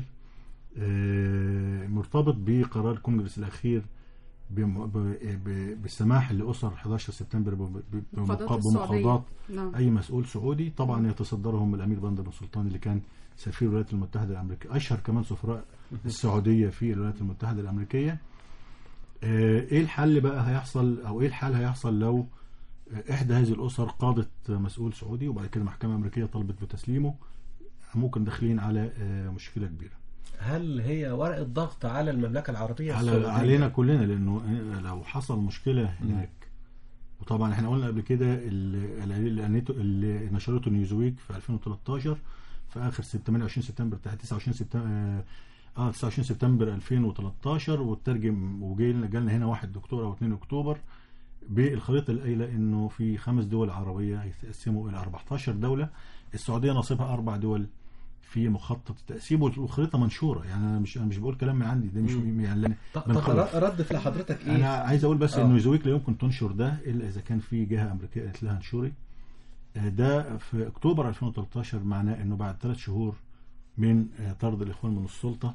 آه، مرتبط بقرار الكونجرس الاخير بم- ب- ب- بالسماح لاسر 11 سبتمبر ب- ب- مفاوضات بمقا- السعودية. بمفاوضات نعم اي مسؤول سعودي طبعا يتصدرهم الامير بندر بن سلطان اللي كان سفير الولايات المتحده الامريكيه اشهر كمان سفراء السعوديه في الولايات المتحده الامريكيه آه، ايه الحل بقى هيحصل او ايه الحل هيحصل لو آه، احدى هذه الاسر قاضت مسؤول سعودي وبعد كده محكمه امريكيه طلبت بتسليمه ممكن داخلين على آه، مشكله كبيره هل هي ورقه ضغط على المملكه العربيه على السعودية؟ علينا كلنا لانه لو حصل مشكله هناك وطبعا احنا قلنا قبل كده اللي, اللي, اللي نشرته نيوزويك في 2013 في اخر سبت- 28 سبتمبر بتاع 29 سبتمبر اه 29 سبتمبر 2013 وترجم وجاي لنا جالنا هنا 1 اكتوبر او 2 اكتوبر بالخريطه اللي قايله انه في خمس دول عربيه هيتقسموا الى 14 دوله السعوديه نصيبها اربع دول في مخطط التقسيم والخريطه منشوره يعني انا مش انا مش بقول كلام من عندي ده مش يعني طب من طب خلف. رد في لحضرتك ايه؟ انا عايز اقول بس آه. انه نيوزويك لا يمكن تنشر ده الا اذا كان في جهه امريكيه قالت لها انشري آه، ده في اكتوبر 2013 معناه انه بعد ثلاث شهور من آه، طرد الاخوان من السلطه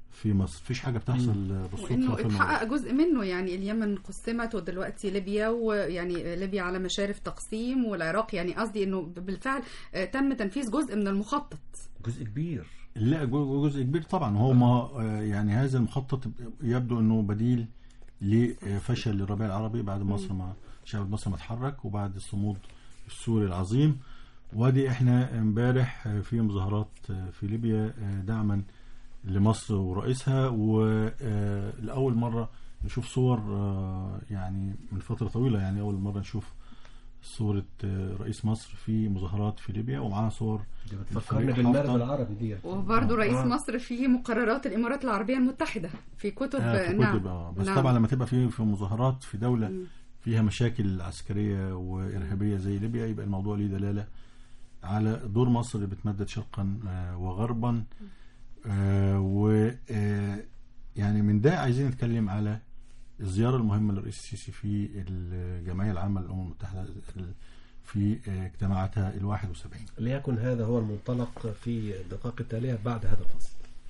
في مصر مفيش حاجه بتحصل وانه بالصدفه في الموضوع اتحقق جزء منه يعني اليمن قسمت ودلوقتي ليبيا ويعني ليبيا على مشارف تقسيم والعراق يعني قصدي انه بالفعل آه، تم تنفيذ جزء من المخطط جزء كبير لا جو- جزء كبير طبعا هو ما آه، يعني هذا المخطط يبدو انه بديل لفشل الربيع العربي بعد مصر ما شعب مصر ما اتحرك وبعد الصمود السوري العظيم وادي احنا امبارح في مظاهرات في ليبيا دعما لمصر ورئيسها ولاول مره نشوف صور آه، يعني من فتره طويله يعني اول مره نشوف صوره آه، رئيس مصر في مظاهرات في ليبيا ومعاها صور دي بتفكرني الفريق بالمرغ حافظ. العربي دي وبرضه رئيس آه. مصر في مقررات الامارات العربيه المتحده في كتب آه، في نعم كتب اه بس نعم. طبعا لما تبقى في في مظاهرات في دوله مم. فيها مشاكل عسكريه وارهابيه زي ليبيا يبقى الموضوع ليه دلاله على دور مصر اللي بتمدد شرقا آه، وغربا آه، و آه، يعني من ده عايزين نتكلم على الزياره المهمه للرئيس السيسي في الجمعيه العامه للامم المتحده ال- في آه، اجتماعاتها ال 71 ليكن هذا هو المنطلق في الدقائق التالية بعد هذا الفصل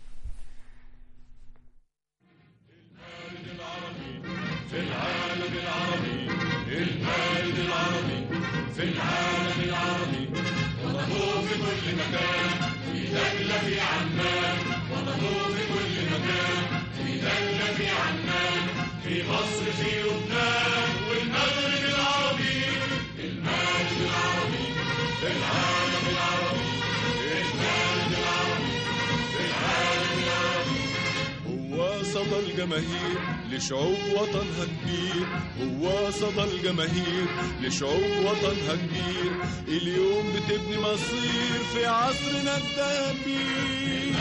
هو صدى الجماهير لشعوب وطنها كبير هو صدى الجماهير لشعوب وطنها كبير اليوم بتبني مصير في عصرنا الدهبي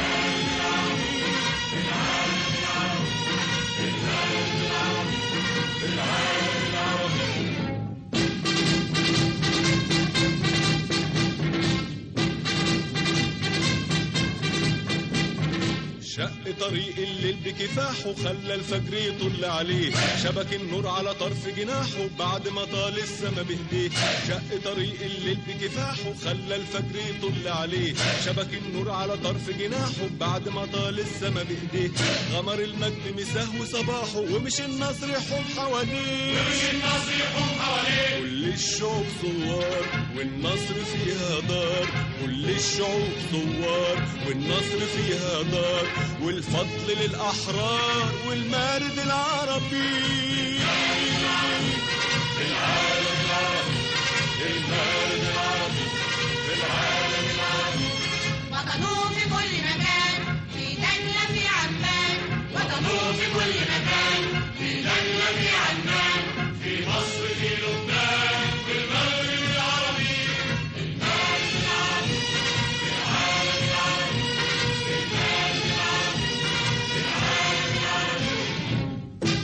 شق طريق الليل بكفاحه خلى الفجر يطل عليه شبك النور على طرف جناحه بعد ما طال السما بايديه شق طريق الليل بكفاحه خلى الفجر يطل عليه شبك النور على طرف جناحه بعد ما طال السما بايديه غمر المجد مساه وصباحه ومش النصر يحوم حواليه ومش النصر يحوم حواليه كل الشعوب ثوار والنصر فيها دار كل الشعوب ثوار والنصر فيها دار والفضل للأحرار والمارد العربي وطنوه في كل مكان في دنيا في عمان وطنوه في كل مكان في دنيا في عمان في مصر في لبنان في المغرب العربي المغرب العربي في العالم العربي في البلد العربي في العالم العربي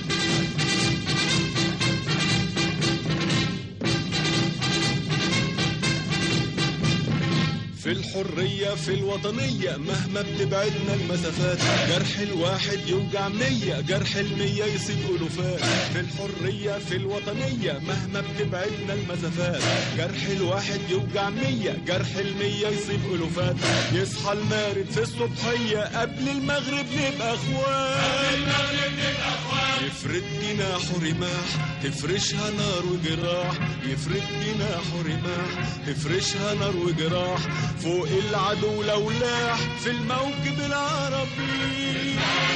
في الحرية في الوطنية مهما بتبعدنا المسافات جرح الواحد يوجع مية جرح المية يصيب ألوفات في الحرية في الوطنية مهما بتبعدنا المسافات جرح الواحد يوجع مية جرح المية يصيب ألوفات يصحى المارد في الصبحية قبل المغرب نبقى اخوان يفرد جناحه رماح تفرشها نار وجراح يفرد جناحه رماح تفرشها نار وجراح فوق العدو لو لاح في الموكب العربي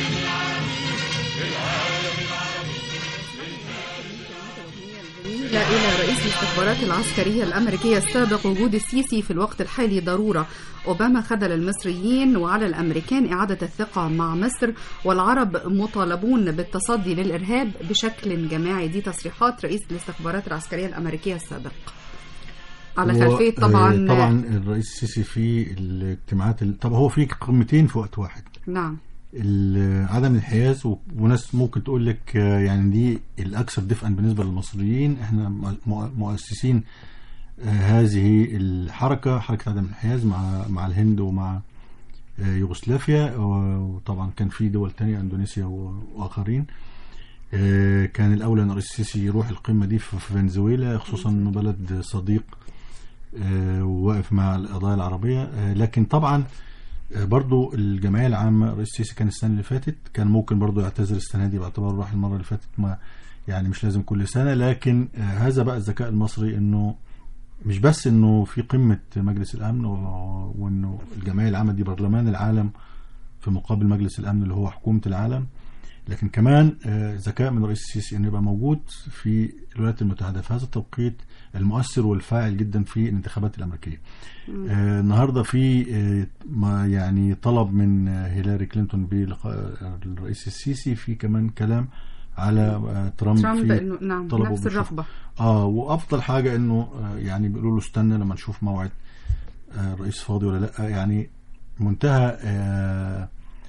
جميلة إلى رئيس الاستخبارات العسكرية الأمريكية السابق وجود السيسي في الوقت الحالي ضرورة أوباما خذل المصريين وعلى الأمريكان إعادة الثقة مع مصر والعرب مطالبون بالتصدي للإرهاب بشكل جماعي دي تصريحات رئيس الاستخبارات العسكرية الأمريكية السابق على هو، خلفية آه، طبعا طبعا الرئيس السيسي في الاجتماعات ال- طب هو في قمتين في وقت واحد نعم ال- عدم الانحياز و- وناس ممكن تقول لك آه، يعني دي الاكثر دفئا بالنسبه للمصريين احنا م- مؤسسين آه، هذه الحركه حركه عدم الانحياز مع مع الهند ومع آه، يوغوسلافيا و- وطبعا كان في دول تانية اندونيسيا و- واخرين آه، كان الاولى ان الرئيس السيسي يروح القمه دي في في فنزويلا خصوصا انه بلد صديق آه، وواقف مع القضايا العربيه آه، لكن طبعا آه، برضو الجمعيه العامه الرئيس السيسي كان السنه اللي فاتت كان ممكن برضو يعتذر السنه دي باعتباره راح المره اللي فاتت ما يعني مش لازم كل سنه لكن آه، هذا بقى الذكاء المصري انه مش بس انه في قمه مجلس الامن و- وانه الجمعيه العامه دي برلمان العالم في مقابل مجلس الامن اللي هو حكومه العالم لكن كمان آه، ذكاء من الرئيس السيسي انه يبقى موجود في الولايات المتحده في هذا التوقيت المؤثر والفاعل جدا في الانتخابات الامريكيه. آه، النهارده في آه، ما يعني طلب من آه، هيلاري كلينتون بلقاء آه، الرئيس السيسي في كمان كلام على آه، ترامب, ترامب في إنه نعم طلبه نفس بالشفاء. الرغبة اه وافضل حاجه انه آه، يعني بيقولوا له استنى لما نشوف موعد آه، الرئيس فاضي ولا لا يعني منتهى آه،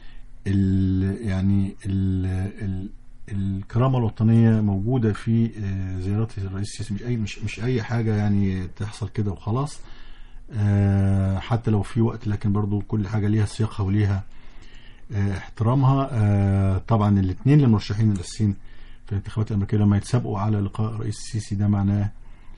ال يعني ال ال الكرامه الوطنيه موجوده في آه، زيارات الرئيس السيسي مش اي مش مش اي حاجه يعني تحصل كده وخلاص آه، حتى لو في وقت لكن برضو كل حاجه ليها سياقها وليها آه، احترامها آه، طبعا الاثنين المرشحين الاساسيين في الانتخابات الامريكيه لما يتسابقوا على لقاء الرئيس السيسي ده معناه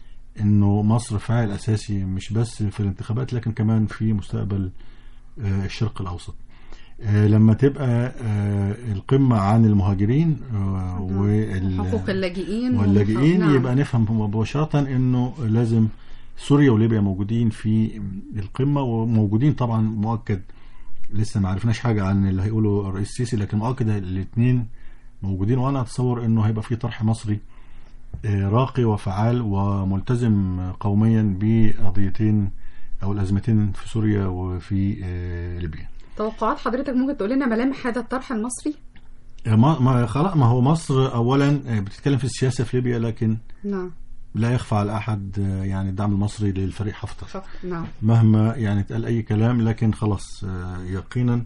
انه مصر فاعل اساسي مش بس في الانتخابات لكن كمان في مستقبل آه، الشرق الاوسط آه، لما تبقى آه، القمه عن المهاجرين آه، وال- حقوق اللاجئين واللاجئين نعم. يبقى نفهم مباشرة انه لازم سوريا وليبيا موجودين في القمة وموجودين طبعا مؤكد لسه ما عرفناش حاجة عن اللي هيقوله الرئيس السيسي لكن مؤكد الاثنين موجودين وانا اتصور انه هيبقى في طرح مصري آه، راقي وفعال وملتزم قوميا بقضيتين او الازمتين في سوريا وفي آه، ليبيا توقعات حضرتك ممكن تقول لنا ملامح هذا الطرح المصري ما ما خلاص ما هو مصر اولا آه، بتتكلم في السياسه في ليبيا لكن نعم لا يخفى على احد آه، يعني الدعم المصري للفريق حفتر شك. نعم مهما يعني اتقال اي كلام لكن خلاص آه، يقينا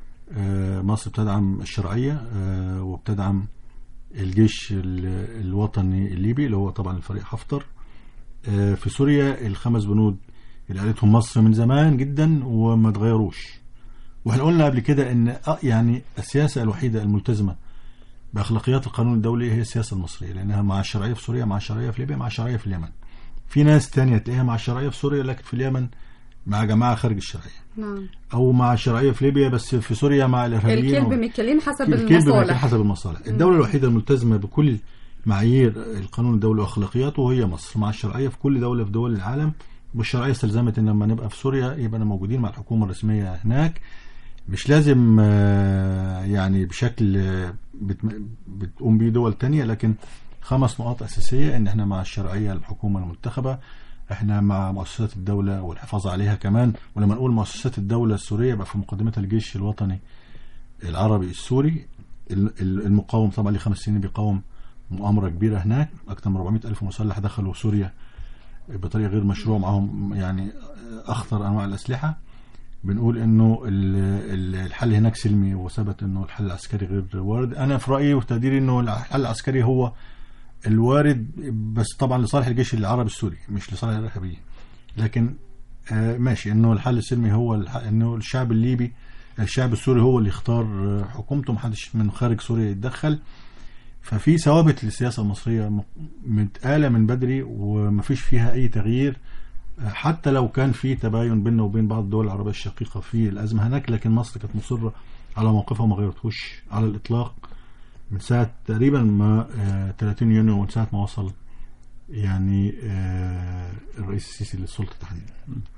آه، مصر بتدعم الشرعيه آه، وبتدعم الجيش ال- الوطني الليبي اللي هو طبعا الفريق حفتر آه، في سوريا الخمس بنود اللي قالتهم مصر من زمان جدا وما تغيروش واحنا قلنا قبل كده ان آه، يعني السياسه الوحيده الملتزمه باخلاقيات القانون الدولي هي السياسه المصريه لانها مع الشرعيه في سوريا مع الشرعيه في ليبيا مع الشرعيه في اليمن في ناس تانية تلاقيها مع الشرعيه في سوريا لكن في اليمن مع جماعه خارج الشرعيه نعم او مع الشرعيه في ليبيا بس في سوريا مع الارهابيين الكلب و- مكلين حسب الكلب بيمكن المصالح حسب المصالح الدولة الوحيدة الملتزمة بكل معايير القانون الدولي واخلاقياته هي مصر مع الشرعية في كل دولة في دول العالم والشرعية استلزمت ان لما نبقى في سوريا يبقى موجودين مع الحكومة الرسمية هناك مش لازم آه، يعني بشكل آه، بت- بتقوم بيه دول تانية لكن خمس نقاط أساسية ان احنا مع الشرعية الحكومة المنتخبة احنا مع مؤسسات الدولة والحفاظ عليها كمان ولما نقول مؤسسات الدولة السورية يبقى في مقدمتها الجيش الوطني العربي السوري ال- ال- المقاوم طبعا ليه خمس سنين بيقاوم مؤامرة كبيرة هناك أكثر من 400 ألف مسلح دخلوا سوريا بطريقة غير مشروع معاهم يعني أخطر أنواع الأسلحة بنقول إنه ال- ال- الحل هناك سلمي وثبت إنه الحل العسكري غير وارد أنا في رأيي وتقديري إنه الحل العسكري هو الوارد بس طبعا لصالح الجيش العربي السوري مش لصالح الإرهابيين لكن آه، ماشي انه الحل السلمي هو الح... انه الشعب الليبي الشعب السوري هو اللي يختار آه، حكومته محدش من خارج سوريا يتدخل ففي ثوابت للسياسة المصرية م- متقالة من بدري ومفيش فيها أي تغيير آه، حتى لو كان في تباين بيننا وبين بعض الدول العربية الشقيقة في الأزمة هناك لكن مصر كانت مصرة على موقفها وما غيرتهوش على الإطلاق من ساعة تقريبا ما آه، 30 يونيو ومن ساعة ما وصل يعني آه، الرئيس السيسي للسلطة تحديدا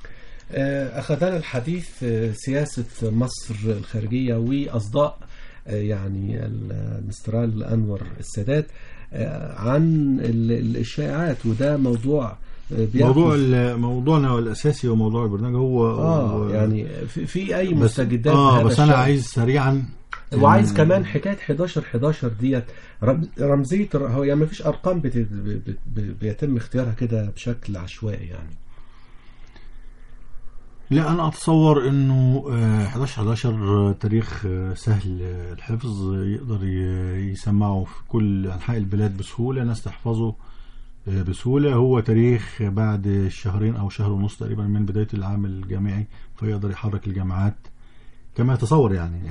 آه، أخذنا الحديث آه، سياسة مصر الخارجية وأصداء آه، يعني المسترال أنور السادات آه، عن ال- ال- الشائعات وده موضوع آه، بيأخذ- موضوع ال- موضوعنا الاساسي وموضوع البرنامج هو اه هو- يعني في, في اي بس مستجدات اه بهذا بس انا الشأن. عايز سريعا وعايز إن- كمان حكايه 11 11 ديت رم- رمزيه الر- هو يعني ما فيش ارقام بت... بت... بت... بيتم اختيارها كده بشكل عشوائي يعني لا انا اتصور انه آه، 11 11 تاريخ آه، سهل آه، الحفظ آه، يقدر ي- يسمعه في كل انحاء البلاد بسهوله ناس تحفظه آه، بسهوله هو تاريخ بعد شهرين او شهر ونص تقريبا من بدايه العام الجامعي فيقدر يحرك الجامعات كما يتصور يعني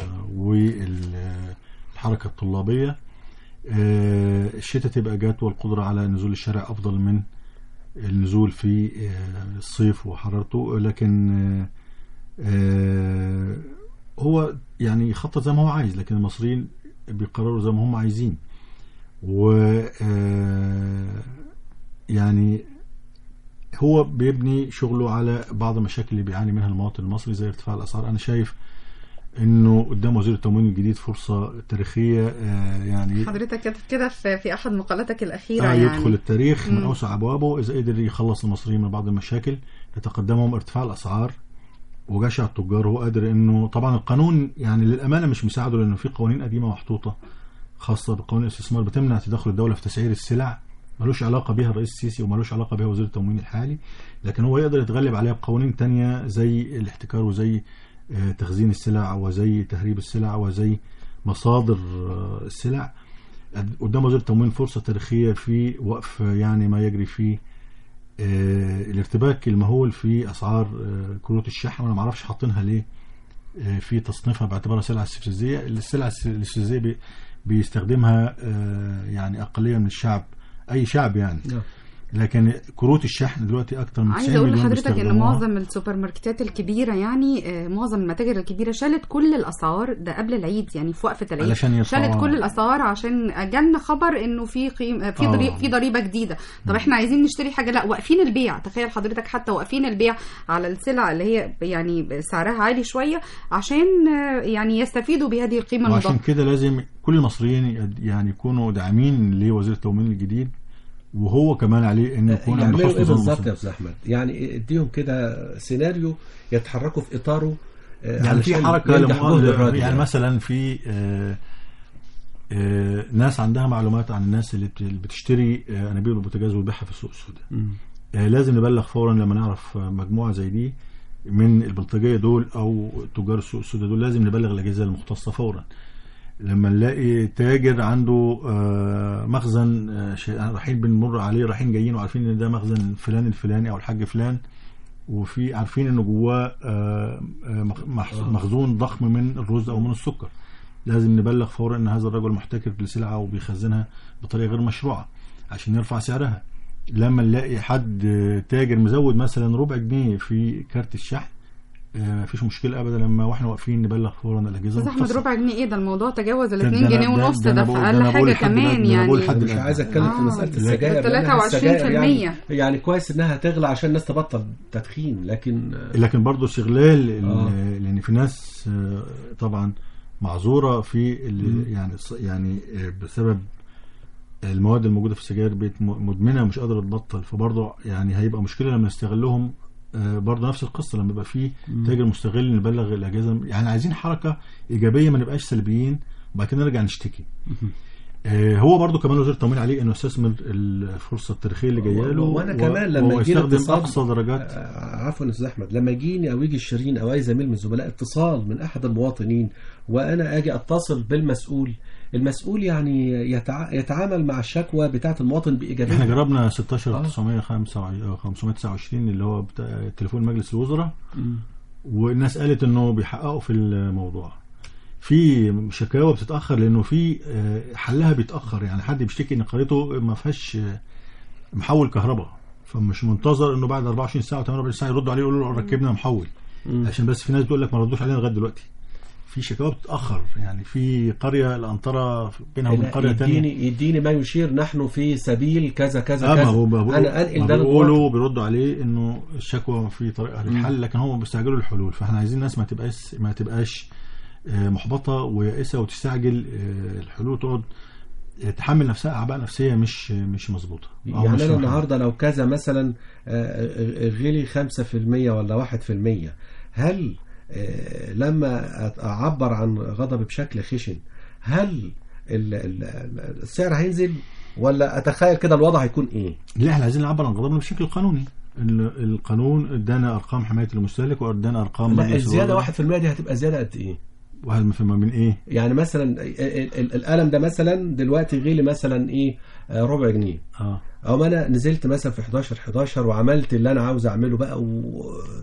والحركه الطلابيه آه، الشتاء تبقى جات والقدره على نزول الشارع افضل من النزول في آه، الصيف وحرارته لكن آه، آه، هو يعني يخطط زي ما هو عايز لكن المصريين بيقرروا زي ما هم عايزين و آه، يعني هو بيبني شغله على بعض المشاكل اللي بيعاني منها المواطن المصري زي ارتفاع الاسعار انا شايف انه قدام وزير التموين الجديد فرصه تاريخيه آه، يعني حضرتك كاتب كده في في احد مقالاتك الاخيره آه يعني يدخل التاريخ من مم. اوسع ابوابه اذا قدر يخلص المصريين من بعض المشاكل يتقدمهم ارتفاع الاسعار وجشع التجار هو قادر انه طبعا القانون يعني للامانه مش مساعده لانه في قوانين قديمه محطوطه خاصه بقوانين الاستثمار بتمنع تدخل الدوله في تسعير السلع ملوش علاقه بها الرئيس السيسي وملوش علاقه بها وزير التموين الحالي لكن هو يقدر يتغلب عليها بقوانين تانية زي الاحتكار وزي آه، تخزين السلع وزي تهريب السلع وزي مصادر آه، السلع قدام وزير التموين فرصة تاريخية في وقف يعني ما يجري في آه، الارتباك المهول في أسعار آه، كروت الشحن وأنا معرفش حاطينها ليه آه، في تصنيفها باعتبارها سلعة استفزازية السلعة الاستفزازية بي- بيستخدمها آه، يعني أقلية من الشعب أي شعب يعني نعم. لكن كروت الشحن دلوقتي أكتر من 90 عايزه اقول مليون لحضرتك ان بيستخدموها. معظم السوبر ماركتات الكبيره يعني آه، معظم المتاجر الكبيره شالت كل الاسعار ده قبل العيد يعني في وقفه العيد علشان يرفعوها. شالت كل الاسعار عشان جالنا خبر انه في قيم آه، في آه. ضريبه في ضريبه جديده طب احنا عايزين نشتري حاجه لا واقفين البيع تخيل حضرتك حتى واقفين البيع على السلع اللي هي يعني سعرها عالي شويه عشان آه، يعني يستفيدوا بهذه القيمه وعشان المضافه كده لازم كل المصريين يد- يعني يكونوا داعمين لوزير التموين الجديد وهو كمان عليه انه يكون عنده يعملوا حسن ايه ظن بالظبط المصريين. يا استاذ احمد يعني اديهم كده سيناريو يتحركوا في اطاره آه، يعني في علشان حركه ينجح لمؤ- جهد الراجل يعني مثلا في آه، آه، ناس عندها معلومات عن الناس اللي بت- اللي بتشتري آه، انابيب البوتاجاز وتبيعها في السوق السوداء مم. آه، لازم نبلغ فورا لما نعرف آه، مجموعه زي دي من البلطجيه دول او تجار السوق السوداء دول لازم نبلغ الاجهزه المختصه فورا لما نلاقي تاجر عنده آه، مخزن آه، شيء- رايحين بنمر عليه رايحين جايين وعارفين ان ده مخزن فلان الفلاني او الحاج فلان وفي عارفين انه جواه آه، آه، مخ- مح- مخزون ضخم من الرز او من السكر لازم نبلغ فورا ان هذا الرجل محتكر لسلعه وبيخزنها بطريقه غير مشروعه عشان يرفع سعرها لما نلاقي حد آه، تاجر مزود مثلا ربع جنيه في كارت الشحن آه، مفيش مشكله ابدا لما واحنا واقفين نبلغ فورا الاجهزه استاذ احمد المختصة. ربع جنيه ايه ده الموضوع تجاوز ال ده- 2 ده أنا- جنيه ده- ونص ده أنا ده في بقول- ده اقل أنا بقول حاجه لحد كمان دلوقتي- ده أنا بقول يعني لحد مش عايز اتكلم في آه. مساله لكن- السجاير لأنها 23% السجاير يعني, يعني كويس انها تغلى عشان الناس تبطل تدخين لكن آه، لكن برضه استغلال ال- آه. لان في ناس آه، طبعا معذوره في ال- يعني الص- يعني آه، بسبب المواد الموجوده في السجاير بقت م- مدمنه ومش قادره تبطل فبرضه يعني هيبقى مشكله لما نستغلهم آه، برضه نفس القصه لما يبقى في تاجر مستغل نبلغ الاجهزه يعني عايزين حركه ايجابيه ما نبقاش سلبيين وبعد كده نرجع نشتكي آه، هو برضه كمان وزير التموين عليه انه يستثمر الفرصه التاريخيه اللي جايه له وانا و- كمان لما يجي ويستخدم اتصال اقصى درجات آه، عفوا يا استاذ احمد لما يجيني او يجي الشيرين او اي زميل من الزملاء اتصال من احد المواطنين وانا اجي اتصل بالمسؤول المسؤول يعني يتع... يتعامل مع الشكوى بتاعه المواطن احنا بايجابيه جربنا 16 آه. 529 اللي هو بتاع تليفون مجلس الوزراء والناس قالت انه بيحققوا في الموضوع في شكاوى بتتاخر لانه في آه، حلها بيتاخر يعني حد بيشتكي ان قريته ما فيهاش آه، محول كهرباء فمش منتظر انه بعد 24 ساعه و 48 ساعه يردوا عليه يقولوا له ركبنا محول عشان بس في ناس بتقول لك ما ردوش علينا لغايه دلوقتي في شكاوى بتتاخر يعني في قريه الانطره بينها وبين قريه ثانيه يديني يديني ما يشير نحن في سبيل كذا كذا اه ما كذا هو ما هو- انا انقل ما ده بيقولوا بيردوا عليه انه الشكوى في طريقها للحل لكن هم بيستعجلوا الحلول فاحنا عايزين الناس ما تبقاش ما تبقاش آه، محبطه ويائسه وتستعجل آه، الحلول تقعد آه، تحمل نفسها اعباء نفسيه مش مش مظبوطه أو يعني مش انا محل. النهارده لو كذا مثلا آه، آه، غلي 5% ولا 1% هل آه، لما أت- اعبر عن غضبي بشكل خشن هل ال- ال- السعر هينزل ولا اتخيل كده الوضع هيكون ايه؟ لا احنا عايزين نعبر عن غضبنا بشكل قانوني ال- القانون ادانا ارقام حمايه المستهلك وادانا ارقام لا مجلس الزياده الوزراء. 1% دي هتبقى زياده قد ايه؟ واحد من فيما من ايه يعني مثلا ال- ال- القلم ده مثلا دلوقتي غلي مثلا ايه آه، ربع جنيه اه او ما انا نزلت مثلا في 11 11 وعملت اللي انا عاوز اعمله بقى و...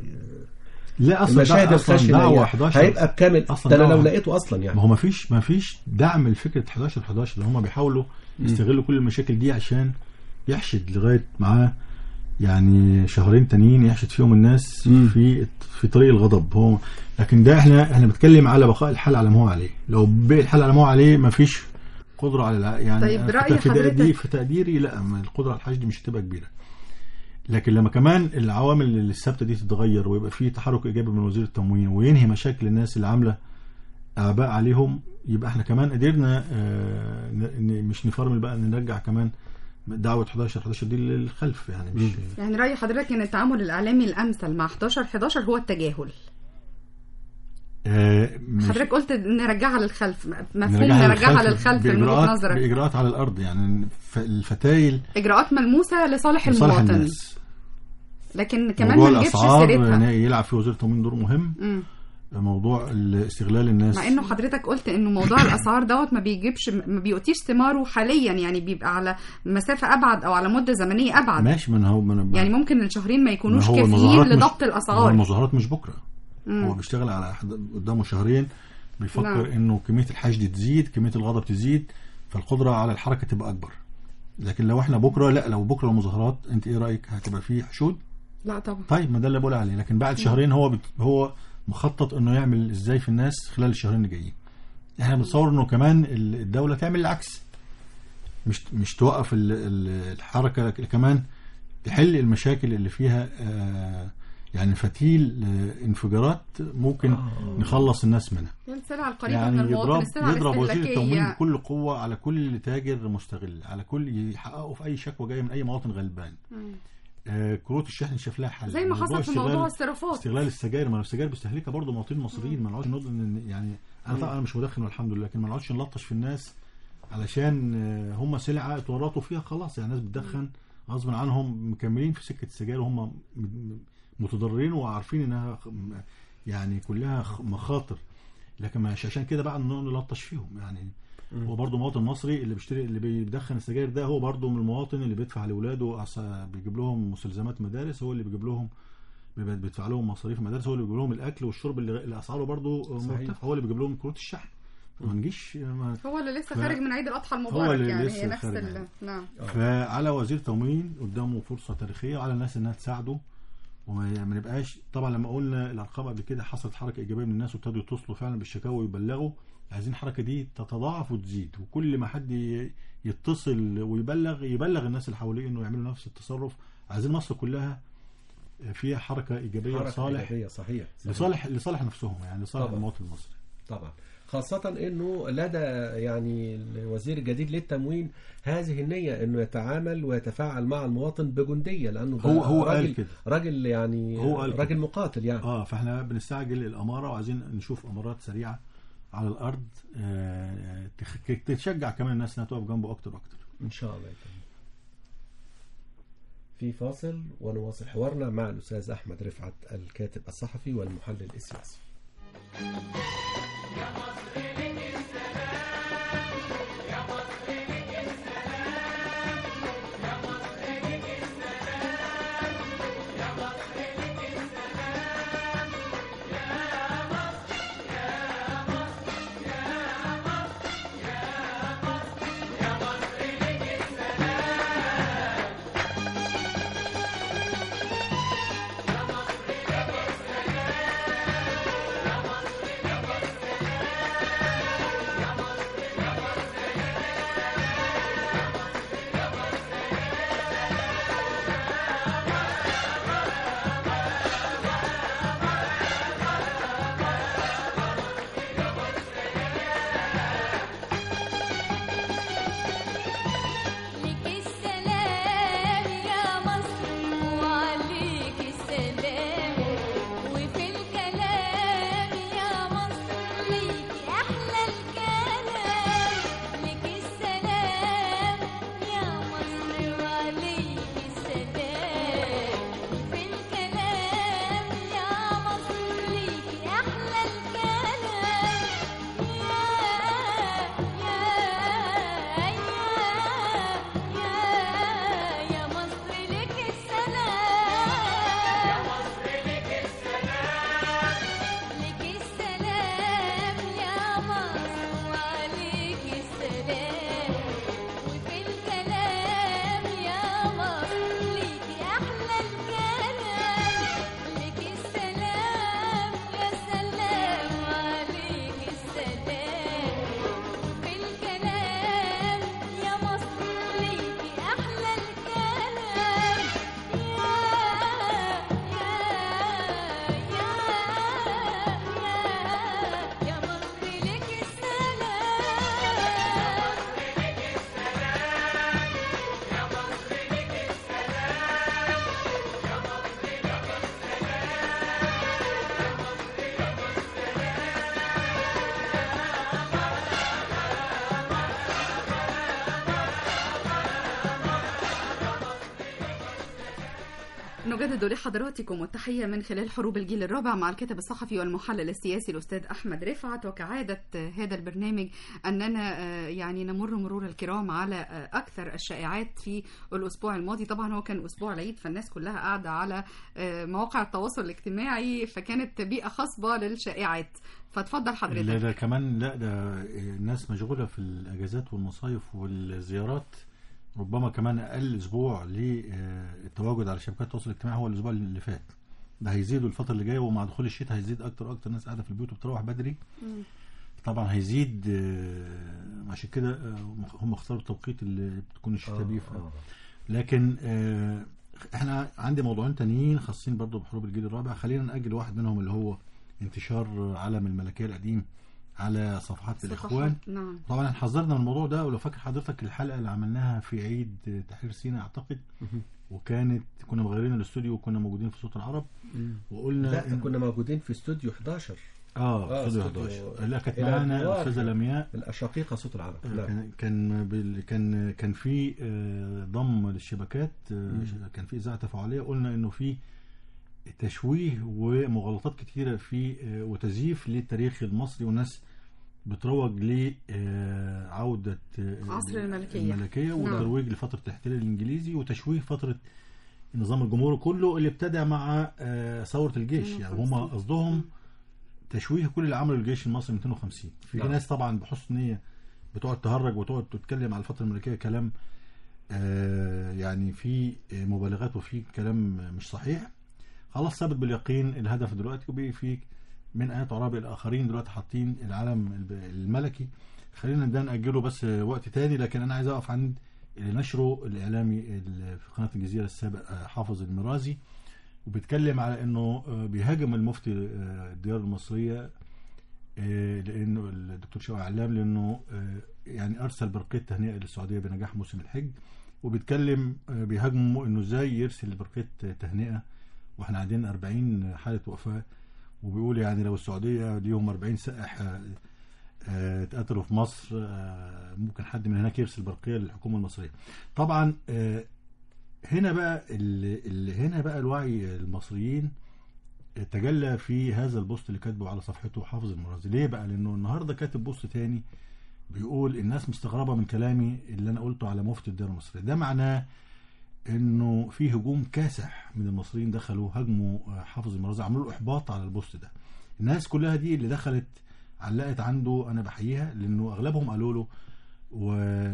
لا اصلا المشاهد ده اصلا الخشنه دعوه هي 11 هيبقى بكامل أصلاً ده انا لو دعوة. لقيته اصلا يعني ما هو ما فيش ما فيش دعم لفكره 11 11 ده هم بيحاولوا يستغلوا كل المشاكل دي عشان يحشد لغايه معاه يعني شهرين تانيين يحشد فيهم الناس مم. في في طريق الغضب هو لكن ده احنا احنا بنتكلم على بقاء الحال على ما هو عليه لو بقي الحال على ما هو عليه ما فيش قدره على الع- يعني طيب، في برأي في تقديري حضرتك- في تقديري لا ما القدره على الحشد مش هتبقى كبيره لكن لما كمان العوامل اللي الثابته دي تتغير ويبقى في تحرك ايجابي من وزير التموين وينهي مشاكل الناس اللي عامله اعباء عليهم يبقى احنا كمان قدرنا آه، ن- ن- مش نفرمل بقى نرجع كمان دعوه 11 11 دي للخلف يعني مش يعني رأي حضرتك ان التعامل الاعلامي الامثل مع 11 11 هو التجاهل آه، مش- حضرتك قلت نرجعها للخلف مفهوم نرجعها نرجعها للخلف من وجهة بإجراءات نظرك بإجراءات على الأرض يعني ف- الفتايل اجراءات ملموسة لصالح لصالح المواطن الناس لكن كمان موضوع ما نجيبش الأسعار سيرتها يعني يلعب فيه وزير التموين دور مهم مم. موضوع استغلال الناس مع انه حضرتك قلت انه موضوع الاسعار دوت ما بيجيبش ما بيؤتيش ثماره حاليا يعني بيبقى على مسافه ابعد او على مده زمنيه ابعد ماشي من هو من يعني ممكن الشهرين ما يكونوش ما هو كافيين المظاهرات مش- لضبط ما هو الاسعار المظاهرات مش بكره مم. هو بيشتغل على حد- قدامه شهرين بيفكر نعم. انه كميه الحشد تزيد كميه الغضب تزيد فالقدره على الحركه تبقى اكبر لكن لو احنا بكره لا لو بكره المظاهرات انت ايه رايك هتبقى في حشود لا طبعا طيب ما ده اللي بقول عليه لكن بعد شهرين هو بت... هو مخطط انه يعمل ازاي في الناس خلال الشهرين اللي جايين احنا بنتصور انه كمان ال- الدوله تعمل العكس مش مش توقف ال- ال- الحركه لكن كمان تحل المشاكل اللي فيها آه، يعني فتيل آه، انفجارات ممكن نخلص الناس منها السلع القريبه من يعني المواطن يضرب السلع يضرب وزير التموين الاستهلاكيه بكل قوه على كل تاجر مستغل على كل يحققوا في اي شكوى جايه من اي مواطن غلبان مم. آه، كروت الشحن شاف لها حل زي ما موضوع حصل في موضوع استغلال- الصرافات استغلال السجاير ما هو السجاير بيستهلكها برضه مواطنين مصريين ما نقعدش نقول ان يعني انا طبعا انا مش مدخن والحمد لله لكن ما نقعدش نلطش في الناس علشان آه، هم سلعه اتورطوا فيها خلاص يعني الناس بتدخن غصب عنهم مكملين في سكه السجاير وهم م- م- متضررين وعارفين انها خ- م- يعني كلها خ- مخاطر لكن مش عشان كده بقى نقعد نلطش فيهم يعني هو برضه مواطن مصري اللي بيشتري اللي بيدخن السجاير ده هو برضه من المواطن اللي بيدفع لاولاده عس- بيجيب لهم مستلزمات مدارس هو اللي بيجيب لهم بيبقى بيدفع لهم مصاريف المدارس هو اللي بيجيب لهم الاكل والشرب اللي اللي اسعاره برضه صحيح. مرتفعه هو اللي بيجيب لهم كروت الشحن ما نجيش ما هو اللي لسه ف- خارج من عيد الاضحى هو المبارك اللي يعني لسه هي نفس خارج ال... يعني. نعم فعلى وزير تموين قدامه فرصه تاريخيه وعلى الناس انها تساعده وما ما نبقاش طبعا لما قلنا الارقام قبل كده حصلت حركه ايجابيه من الناس وابتدوا يتصلوا فعلا بالشكاوى ويبلغوا عايزين الحركه دي تتضاعف وتزيد وكل ما حد ي- يتصل ويبلغ يبلغ الناس اللي حواليه انه يعملوا نفس التصرف عايزين مصر كلها فيها حركه ايجابيه حركة لصالح إيجابية، صحيح صحيح. لصالح لصالح نفسهم يعني لصالح طبعا. المواطن المصري طبعا خاصة انه لدى يعني الوزير الجديد للتموين هذه النية انه يتعامل ويتفاعل مع المواطن بجندية لانه ده هو- هو قال راجل كده. راجل يعني هو قال راجل كده. مقاتل يعني اه فاحنا بنستعجل الاماره وعايزين نشوف امارات سريعه على الارض آه تخ- تشجع كمان الناس انها تقف جنبه اكتر واكتر ان شاء الله يتم. في فاصل ونواصل حوارنا مع الاستاذ احمد رفعت الكاتب الصحفي والمحلل السياسي يا نجدد لحضراتكم التحية من خلال حروب الجيل الرابع مع الكاتب الصحفي والمحلل السياسي الأستاذ أحمد رفعت وكعادة هذا البرنامج أننا آه، يعني نمر مرور الكرام على آه، أكثر الشائعات في الأسبوع الماضي طبعا هو كان أسبوع العيد فالناس كلها قاعدة على آه، مواقع التواصل الاجتماعي فكانت بيئة خصبة للشائعات فاتفضل لا حضرتك ده كمان لا ده الناس مشغولة في الأجازات والمصايف والزيارات ربما كمان أقل أسبوع للتواجد على شبكات التواصل الاجتماعي هو الأسبوع اللي فات ده هيزيد الفترة اللي جاية ومع دخول الشتاء هيزيد أكتر وأكتر ناس قاعدة في البيوت وبتروح بدري طبعا هيزيد آه، عشان كده آه، هم اختاروا التوقيت اللي بتكون الشتاء بيه ف- آه. لكن آه، احنا عندي موضوعين تانيين خاصين برضو بحروب الجيل الرابع خلينا نأجل واحد منهم اللي هو انتشار علم الملكية القديم على صفحات الإخوان نعم طبعا احنا حذرنا من الموضوع ده ولو فاكر حضرتك الحلقة اللي عملناها في عيد تحرير سيناء اعتقد وكانت كنا مغيرين الاستوديو وكنا موجودين في صوت العرب وقلنا لا إن- كنا موجودين في استوديو 11 اه آه، استوديو استوديو 11 لا كانت إلى معانا جوار. الاستاذه لمياء الأشقيقة صوت العرب نعم. كان كان بال- كان كان في آه، ضم للشبكات آه، كان في اذاعه تفاعليه قلنا انه في تشويه ومغالطات كتيره في آه، وتزييف للتاريخ المصري والناس بتروج لعودة عصر الملكية. الملكية نعم. وترويج لفترة الاحتلال الإنجليزي وتشويه فترة النظام الجمهوري كله اللي ابتدى مع آه، ثورة الجيش يعني هم قصدهم تشويه كل اللي عمله الجيش المصري 250 في نعم. ناس طبعا بحسن نية بتقعد تهرج وتقعد تتكلم على الفترة الملكية كلام آه، يعني في مبالغات وفي كلام مش صحيح خلاص ثابت باليقين الهدف دلوقتي وبقي في من آيات عربي الآخرين دلوقتي حاطين العلم الب- الملكي خلينا ده نأجله بس وقت تاني لكن أنا عايز أقف عند اللي نشره الإعلامي ال- في قناة الجزيرة السابق آه، حافظ المرازي وبيتكلم على انه آه، بيهاجم المفتي آه، الديار المصريه آه، لانه الدكتور شوقي علام لانه آه، يعني ارسل برقيه تهنئه للسعوديه بنجاح موسم الحج وبيتكلم آه، بيهاجمه انه ازاي يرسل برقيه تهنئه واحنا عندنا 40 حاله وفاه وبيقول يعني لو السعوديه ليهم 40 سائح آه، آه، اتقتلوا في مصر آه، ممكن حد من هناك يرسل برقيه للحكومه المصريه. طبعا آه، هنا بقى اللي اللي هنا بقى الوعي المصريين تجلى في هذا البوست اللي كاتبه على صفحته حافظ المرازي ليه بقى لانه النهارده كاتب بوست تاني بيقول الناس مستغربه من كلامي اللي انا قلته على مفتي الديار المصريه ده معناه انه في هجوم كاسح من المصريين دخلوا هاجموا آه، حافظ المرازي عملوا له احباط على البوست ده الناس كلها دي اللي دخلت علقت عنده انا بحييها لانه اغلبهم قالوا له و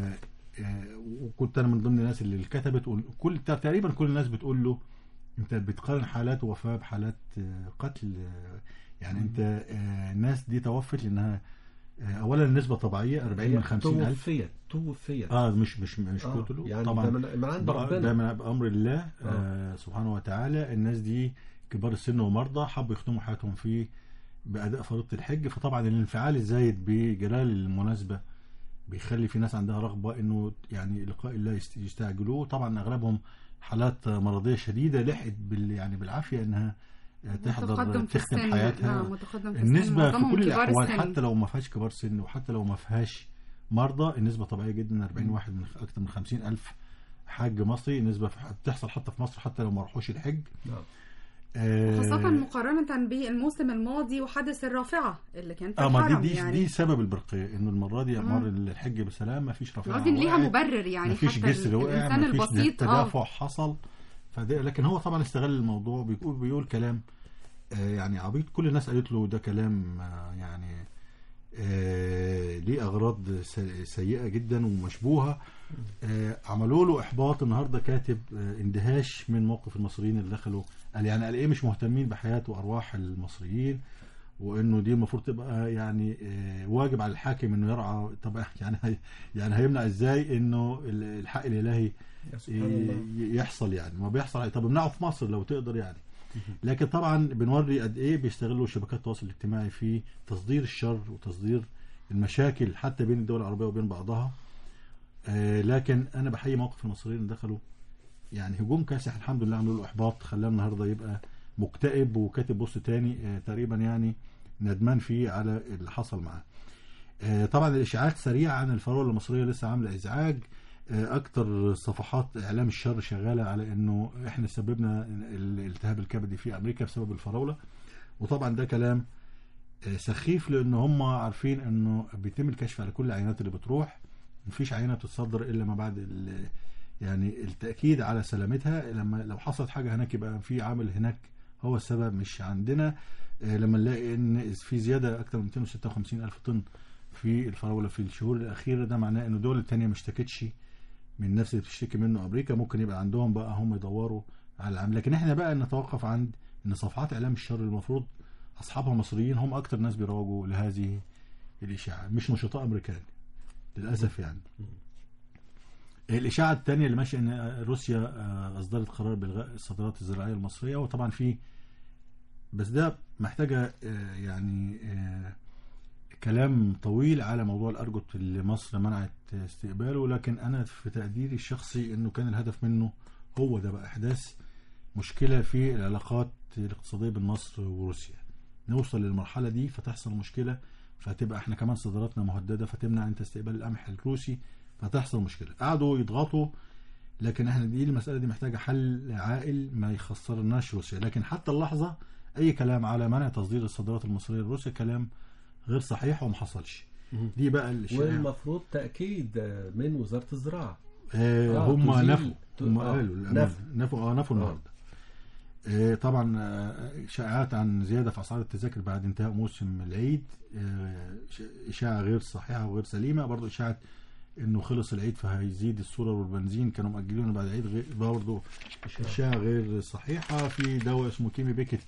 آه، وكنت انا من ضمن الناس اللي كتبت وكل تقريبا كل الناس بتقول له انت بتقارن حالات وفاه بحالات آه، قتل آه، يعني انت آه، الناس دي توفت لانها آه، اولا النسبه طبيعيه 40 من 50 الف توفيت توفيت اه مش مش مش آه، قتلوا يعني طبعا ده من- من عند بقى- ربنا. ده من بامر الله آه سبحانه وتعالى الناس دي كبار السن ومرضى حبوا يختموا حياتهم في باداء فريضه الحج فطبعا الانفعال الزايد بجلال المناسبه بيخلي في ناس عندها رغبه انه يعني لقاء الله يست- يستعجلوه طبعا اغلبهم حالات مرضيه شديده لحقت بال يعني بالعافيه انها آه، تحضر متقدم في تختم السن حياتها نعم متقدم في النسبة السن في معظمهم كل كبار الأحوال السن. حتى لو ما فيهاش كبار سن وحتى لو ما فيهاش مرضى النسبة طبيعية جدا 40 واحد من أكثر من 50 ألف حاج مصري النسبة في- بتحصل حتى في مصر حتى لو ما راحوش الحج نعم. آه، خاصة مقارنة بالموسم الماضي وحادث الرافعة اللي كان في اه ما الحرم دي دي, يعني دي سبب البرقية انه المرة دي امر الحج بسلام ما فيش رفاعة قصدي إن ليها وقعت، مبرر يعني ما فيش حتى جسر وقع الإنسان ما فيش البسيط اه تدافع حصل فده لكن هو طبعا استغل الموضوع بيقول بيقول كلام آه، يعني عبيط كل الناس قالت له ده كلام آه، يعني آه، ليه اغراض س- سيئه جدا ومشبوهه آه، عملوا له احباط النهارده كاتب آه، اندهاش من موقف المصريين اللي دخلوا قال يعني قال ايه مش مهتمين بحياه وارواح المصريين وانه دي المفروض تبقى يعني آه، واجب على الحاكم انه يرعى طب يعني هي يعني هيمنع ازاي انه ال- الحق الالهي يا سبحان الله ي- يحصل يعني ما بيحصل طب امنعه في مصر لو تقدر يعني لكن طبعا بنوري قد ايه بيستغلوا شبكات التواصل الاجتماعي في تصدير الشر وتصدير المشاكل حتى بين الدول العربيه وبين بعضها آه لكن انا بحيي موقف المصريين اللي دخلوا يعني هجوم كاسح الحمد لله عملوا له احباط خلاه النهارده يبقى مكتئب وكاتب بوست تاني آه تقريبا يعني ندمان فيه على اللي حصل معاه آه طبعا الاشاعات سريعه عن الفراوله المصريه لسه عامله ازعاج آه، اكتر صفحات اعلام الشر شغاله على انه احنا سببنا الالتهاب الكبدي في امريكا بسبب الفراوله وطبعا ده كلام آه، سخيف لان هم عارفين انه بيتم الكشف على كل العينات اللي بتروح مفيش عينه بتتصدر الا ما بعد ال- يعني التاكيد على سلامتها لما لو حصلت حاجه هناك يبقى في عامل هناك هو السبب مش عندنا آه، لما نلاقي ان في زياده اكثر من 256 الف طن في الفراوله في الشهور الاخيره ده معناه ان الدول الثانيه ما اشتكتش من نفس اللي بتشتكي منه امريكا ممكن يبقى عندهم بقى هم يدوروا على العامل لكن احنا بقى نتوقف عند ان صفحات اعلام الشر المفروض اصحابها مصريين هم اكتر ناس بيروجوا لهذه الاشاعه مش نشطاء امريكان للاسف يعني الاشاعه الثانيه اللي ماشيه ان روسيا آه، اصدرت قرار بالغاء الصادرات الزراعيه المصريه وطبعا في بس ده محتاجه آه، يعني آه، كلام طويل على موضوع الارجوت اللي مصر منعت استقباله لكن انا في تقديري الشخصي انه كان الهدف منه هو ده بقى احداث مشكله في العلاقات الاقتصاديه بين مصر وروسيا نوصل للمرحله دي فتحصل مشكله فتبقى احنا كمان صادراتنا مهدده فتمنع انت استقبال القمح الروسي فتحصل مشكله قعدوا يضغطوا لكن احنا دي المساله دي محتاجه حل عاقل ما يخسرناش روسيا لكن حتى اللحظه اي كلام على منع تصدير الصادرات المصريه لروسيا كلام غير صحيح وما حصلش دي بقى الشائعة. والمفروض تأكيد آه، من وزارة الزراعة آه آه، هم تزيل- نفوا ت- هم آه، قالوا الأمانة. نفوا. نفوا اه نفوا النهارده آه طبعا آه، شائعات عن زياده في اسعار التذاكر بعد انتهاء موسم العيد آه ش- اشاعه غير صحيحه وغير سليمه برضه اشاعه انه خلص العيد فهيزيد السولار والبنزين كانوا مأجلينه بعد العيد غير برضه اشاعه غير صحيحه في دواء اسمه كيمي بيكت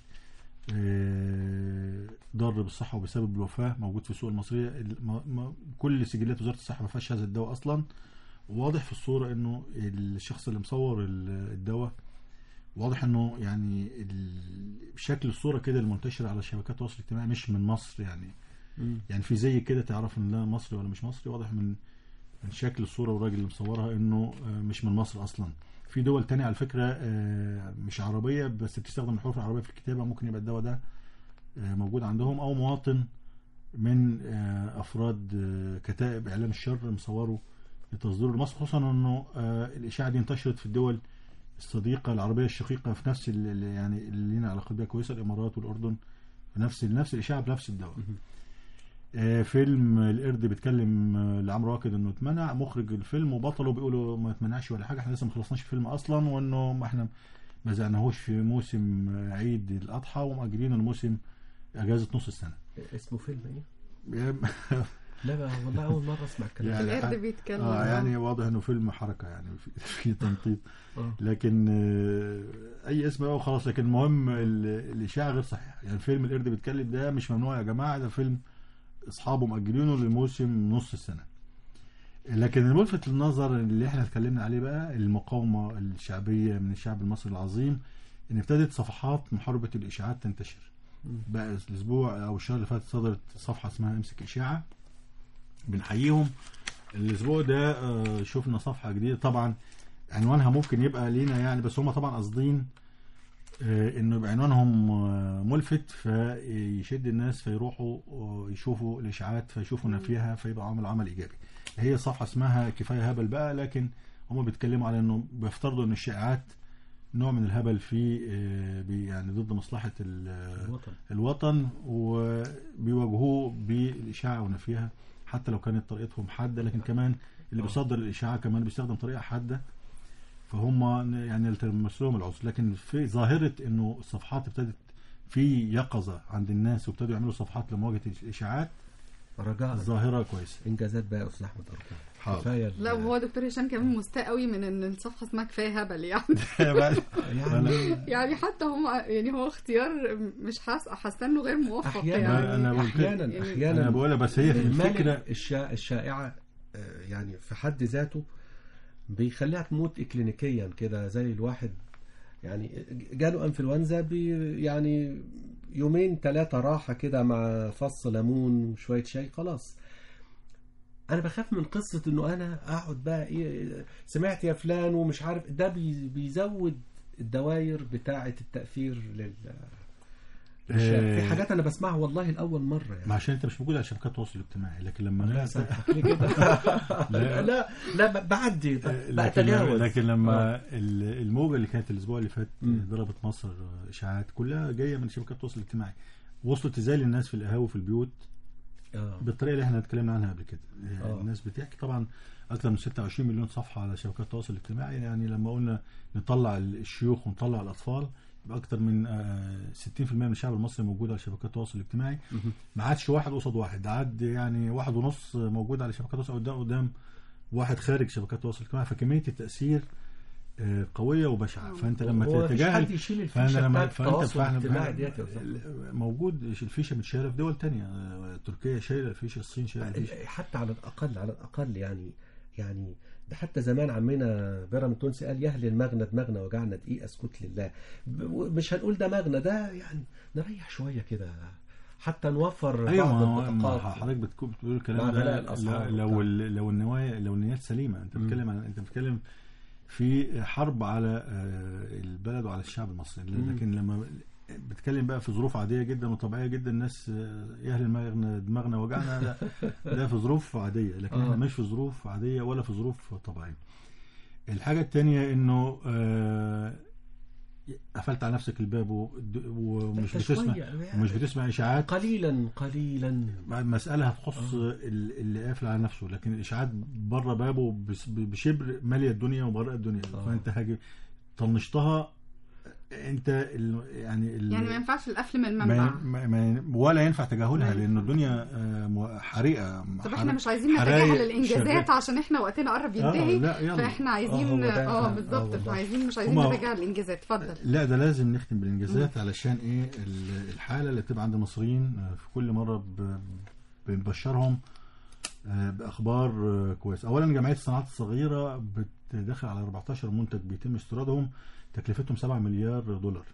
آه، ضار بالصحه وبسبب الوفاه موجود في السوق المصريه ال- ما- ما- كل سجلات وزاره الصحه ما فيهاش هذا الدواء اصلا واضح في الصوره انه الشخص اللي مصور ال- الدواء واضح انه يعني ال- شكل الصوره كده المنتشره على شبكات التواصل الاجتماعي مش من مصر يعني يعني في زي كده تعرف ان ده مصري ولا مش مصري واضح من من شكل الصوره والراجل اللي مصورها انه آه، مش من مصر اصلا في دول تانية على فكره آه، مش عربيه بس بتستخدم الحروف العربيه في الكتابه ممكن يبقى الدواء ده آه، موجود عندهم او مواطن من آه، افراد آه، كتائب اعلام الشر مصوره لتصديره لمصر خصوصا انه آه، الاشاعه دي انتشرت في الدول الصديقه العربيه الشقيقه في نفس ال- ال- يعني اللي لنا علاقات بيها كويسه الامارات والاردن في نفس نفس الاشاعه بنفس الدواء آه، فيلم القرد بيتكلم آه، لعمرو واكد انه اتمنع مخرج الفيلم وبطله بيقولوا ما اتمنعش ولا حاجه احنا لسه ما خلصناش الفيلم اصلا وانه ما احنا ما زعناهوش في موسم آه، عيد الاضحى ومأجلين الموسم اجازه نص السنه اسمه فيلم ايه؟ لا بقى والله أول مرة أسمع الكلام يعني ده. القرد ح- بيتكلم اه يعني واضح انه فيلم حركه يعني في, في تنطيط آه. لكن آه، اي اسم بقى وخلاص لكن المهم ال- الاشاعه غير صحيحه يعني فيلم القرد بيتكلم ده مش ممنوع يا جماعه ده فيلم اصحابه مأجلينه لموسم نص السنه لكن الملفت للنظر اللي احنا اتكلمنا عليه بقى المقاومه الشعبيه من الشعب المصري العظيم ان ابتدت صفحات محاربه الاشاعات تنتشر بقى الاسبوع او الشهر اللي فات صدرت صفحه اسمها امسك اشاعه بنحييهم الاسبوع ده آه، شفنا صفحه جديده طبعا عنوانها ممكن يبقى لينا يعني بس هم طبعا قاصدين آه، انه يبقى عنوانهم آه، ملفت فيشد الناس فيروحوا آه، يشوفوا الاشاعات فيشوفوا نفيها فيبقى عمل عمل ايجابي هي صفحه اسمها كفايه هبل بقى لكن هم بيتكلموا على انه بيفترضوا ان الشائعات نوع من الهبل في آه، بي- يعني ضد مصلحه ال- الوطن الوطن وبيواجهوه بالإشاعة ونفيها حتى لو كانت طريقتهم حادة لكن كمان اللي بيصدر الإشاعة كمان بيستخدم طريقة حادة فهم يعني يلتمس لهم العذر لكن في ظاهرة إنه الصفحات ابتدت في يقظة عند الناس وابتدوا يعملوا صفحات لمواجهة الإشاعات رجاء ظاهرة كويسة انجازات بقى يا استاذ احمد ارجوك حاضر. كفايه ال- لا وهو دكتور هشام كمان مستاء قوي من ان الصفحه اسمها كفايه هبل يعني يعني يعني حتى هم يعني هو اختيار مش حاس حاسه انه غير موفق احيانا يعني أنا بقول كده. احيانا يعني- احيانا أنا بقولها بس هي المال الفكرة الشا... الشائعه آه، يعني في حد ذاته بيخليها تموت اكلينيكيا كده زي الواحد يعني جاله انفلونزا بي يعني يومين ثلاثة راحة كده مع فص ليمون وشوية شاي خلاص أنا بخاف من قصة إنه أنا أقعد بقى إيه سمعت يا فلان ومش عارف ده بي- بيزود الدوائر بتاعة التأثير لل آه، في حاجات انا بسمعها والله لاول مره ما يعني عشان انت مش موجود على شبكات التواصل الاجتماعي لكن لما لا نعرف- سامحك ليه كده لا. لا لا ب- بعدي لكن بتجاوز لكن لما آه. ال- الموجه اللي كانت الاسبوع اللي فات مم. ضربت مصر اشاعات كلها جايه من شبكات التواصل الاجتماعي وصلت ازاي للناس في القهاوي وفي البيوت آه. بالطريقه اللي احنا اتكلمنا عنها قبل كده آه. الناس بتحكي طبعا اكثر من 26 مليون صفحه على شبكات التواصل الاجتماعي يعني لما قلنا نطلع الشيوخ ونطلع الاطفال يبقى اكثر من آه، 60% من الشعب المصري موجود على شبكات التواصل الاجتماعي ما عادش واحد قصاد واحد عاد يعني واحد ونص موجود على شبكات التواصل قدام قدام واحد خارج شبكات التواصل الاجتماعي فكميه التاثير آه، قويه وبشعه فانت لما هو مفيش تتجاهل حد يشيل فانا الفيشه لما بتاعت فانت التواصل فاحنا الاجتماعي ديت يا أستاذ. موجود الفيشه متشاله في دول تانية آه، تركيا شايله الفيشه الصين شايله الفيشه حتى على الاقل على الاقل يعني يعني ده حتى زمان عمنا بيرام التونسي قال يهل المغنى دماغنا وجعنا دقيقه اسكت لله ب- مش هنقول ده مغنى ده يعني نريح شويه كده حتى نوفر ايوه بعض ما هو- ما البطاقات حضرتك بتكون بتقول مع الكلام غلاء ده الأسعار لو وبتاع. ال- لو النوايا لو النيات سليمه انت بتتكلم عن انت بتتكلم في حرب على آه، البلد وعلى الشعب المصري لكن لما بتكلم بقى في ظروف عاديه جدا وطبيعيه جدا الناس آه، يا اهل المغنى دماغنا وجعنا لا ده في ظروف عاديه لكن آه. احنا مش في ظروف عاديه ولا في ظروف طبيعيه الحاجه الثانيه انه آه، قفلت على نفسك الباب ود- ومش أنت بتسمع شوية يعني. ومش بتسمع اشاعات قليلا قليلا مسألة هتخص ال- اللي قافل على نفسه لكن الإشاعات بره بابه بس- بشبر مالية الدنيا وبراء الدنيا آه. فأنت هاجي طنشتها أنت ال يعني ال يعني ما ينفعش القفل من ما المنبع ما ما ولا ينفع تجاهلها ما لأن الدنيا آه، مو- حريقة طب احنا مش عايزين حرايق نتجاهل الانجازات شغال. عشان احنا وقتنا قرب آه، ينتهي لا، يلا. فاحنا آه، عايزين هو ده. اه آه، بالظبط والله. احنا عايزين مش عايزين هما- نتجاهل الانجازات اتفضل لا ده لازم نختم بالانجازات علشان ايه ال- الحاله اللي بتبقى عند المصريين آه، في كل مره ب- بنبشرهم آه، باخبار آه، كويسه اولا جمعيه الصناعات الصغيره بتدخل على 14 منتج بيتم استيرادهم تكلفتهم 7 مليار دولار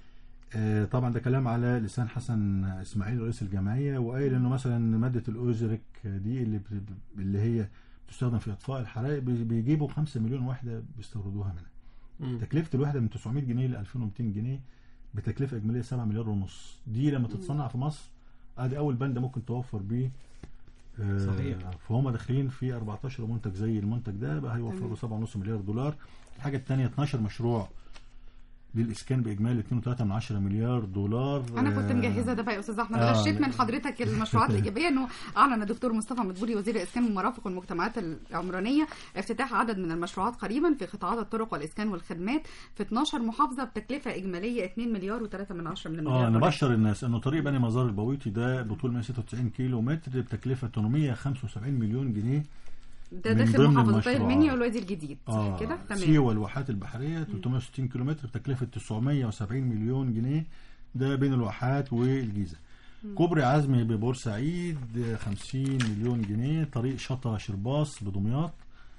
آه، طبعا ده كلام على لسان حسن اسماعيل رئيس الجمعيه وقايل انه مثلا ماده الاوزريك دي اللي بت- اللي هي بتستخدم في اطفاء الحرائق بي- بيجيبوا 5 مليون وحده بيستوردوها منها تكلفه الوحده من 900 جنيه ل 2200 جنيه بتكلفه اجماليه 7 مليار ونص دي لما تتصنع في مصر ادي اول بند ممكن توفر بيه آه، صحيح. فهم داخلين في 14 منتج زي المنتج ده بقى هيوفروا 7.5 مليار دولار الحاجه الثانيه 12 مشروع للاسكان باجمالي 2.3 مليار دولار انا كنت آه، مجهزه ده بقى يا استاذ احمد آه، غشيت لا. من حضرتك المشروعات الايجابيه انه اعلن الدكتور مصطفى مدبولي وزير الاسكان والمرافق والمجتمعات العمرانيه افتتاح عدد من المشروعات قريبا في قطاعات الطرق والاسكان والخدمات في 12 محافظه بتكلفه اجماليه 2 مليار و3 من 10 من المليار اه دولار. نبشر الناس انه طريق بني مزار البويطي ده بطول 196 كيلو متر بتكلفه 875 مليون جنيه ده من داخل ضمن محافظتي المشروعات. المنيا والوادي الجديد صح اه كده تمام سيوة الواحات البحرية 360 كيلومتر بتكلفة 970 مليون جنيه ده بين الواحات والجيزة كوبري عزمي ببورسعيد آه، 50 مليون جنيه طريق شطا شرباص بدمياط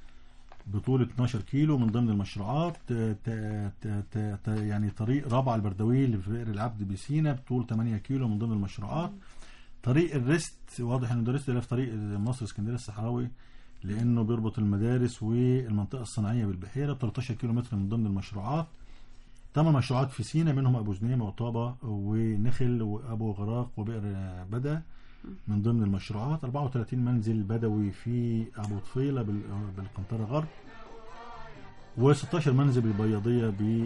بطول 12 كيلو من ضمن المشروعات آه، ت- ت- ت- ت- يعني طريق رابعة البردويل في بئر العبد بسينا بطول 8 كيلو من ضمن المشروعات طريق الريست واضح ان ده الريست ده في طريق مصر اسكندريه الصحراوي لانه بيربط المدارس والمنطقه الصناعيه بالبحيره ب 13 كيلو متر من ضمن المشروعات ثمان مشروعات في سينا منهم ابو زنيمه وطابه ونخل وابو غراق وبئر بدا من ضمن المشروعات 34 منزل بدوي في ابو طفيله بال- بالقنطره غرب و16 منزل بالبياضيه ب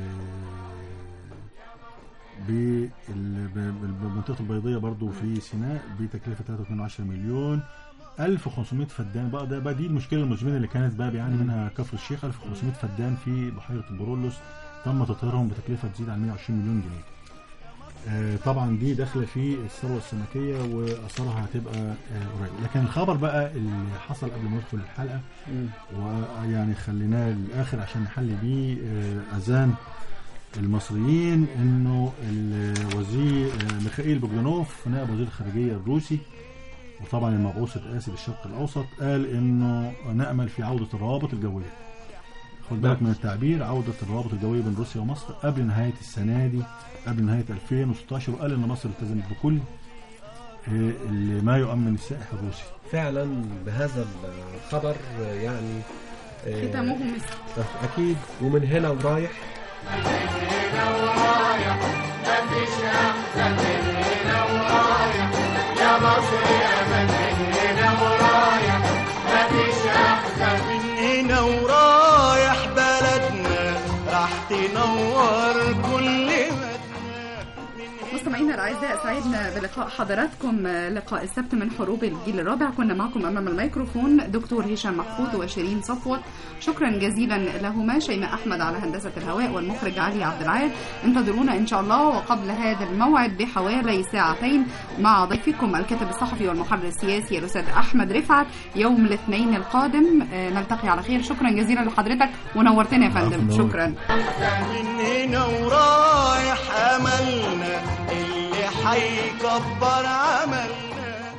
بال- ب- بال- بمنطقه البيضيه برضو في سيناء بتكلفه 3.2 مليون 1500 فدان بقى ده بقى دي المشكله المزمنه اللي كانت بقى بيعاني منها كفر الشيخ 1500 فدان في بحيره البرولوس تم تطهيرهم بتكلفه تزيد عن 120 مليون جنيه. آه، طبعا دي داخله في الثروه السمكيه واثرها هتبقى آه، قريب لكن الخبر بقى اللي حصل قبل ما ندخل الحلقه ويعني خليناه للاخر عشان نحل بيه آه، اذان المصريين انه الوزير آه، ميخائيل بوجدانوف نائب وزير الخارجيه الروسي وطبعا المبعوث الرئاسي للشرق الاوسط قال انه نامل في عوده الروابط الجويه خد بالك من التعبير عوده الروابط الجويه بين روسيا ومصر قبل نهايه السنه دي قبل نهايه 2016 وقال ان مصر التزمت بكل آه، اللي ما يؤمن السائح الروسي فعلا بهذا الخبر يعني آه، ختامه مسك اكيد ومن هنا ورايح هنا ورايح مفيش أحسن من هنا ورايح يا مصر أمل من هنا ورايح مفيش أحسن من هنا ورايح بلدنا راح تنور كل مدنا مستمعينا الاعزاء سعدنا بلقاء حضراتكم لقاء السبت من حروب الجيل الرابع كنا معكم امام الميكروفون دكتور هشام محفوظ وشيرين صفوت شكرا جزيلا لهما شيماء احمد على هندسه الهواء والمخرج علي عبد العال انتظرونا ان شاء الله وقبل هذا الموعد بحوالي ساعتين مع ضيفكم الكاتب الصحفي والمحرر السياسي الاستاذ احمد رفعت يوم الاثنين القادم آه، نلتقي على خير شكرا جزيلا لحضرتك ونورتنا يا فندم عفوا. شكرا من هنا ورايح املنا اللي حيكبر عملنا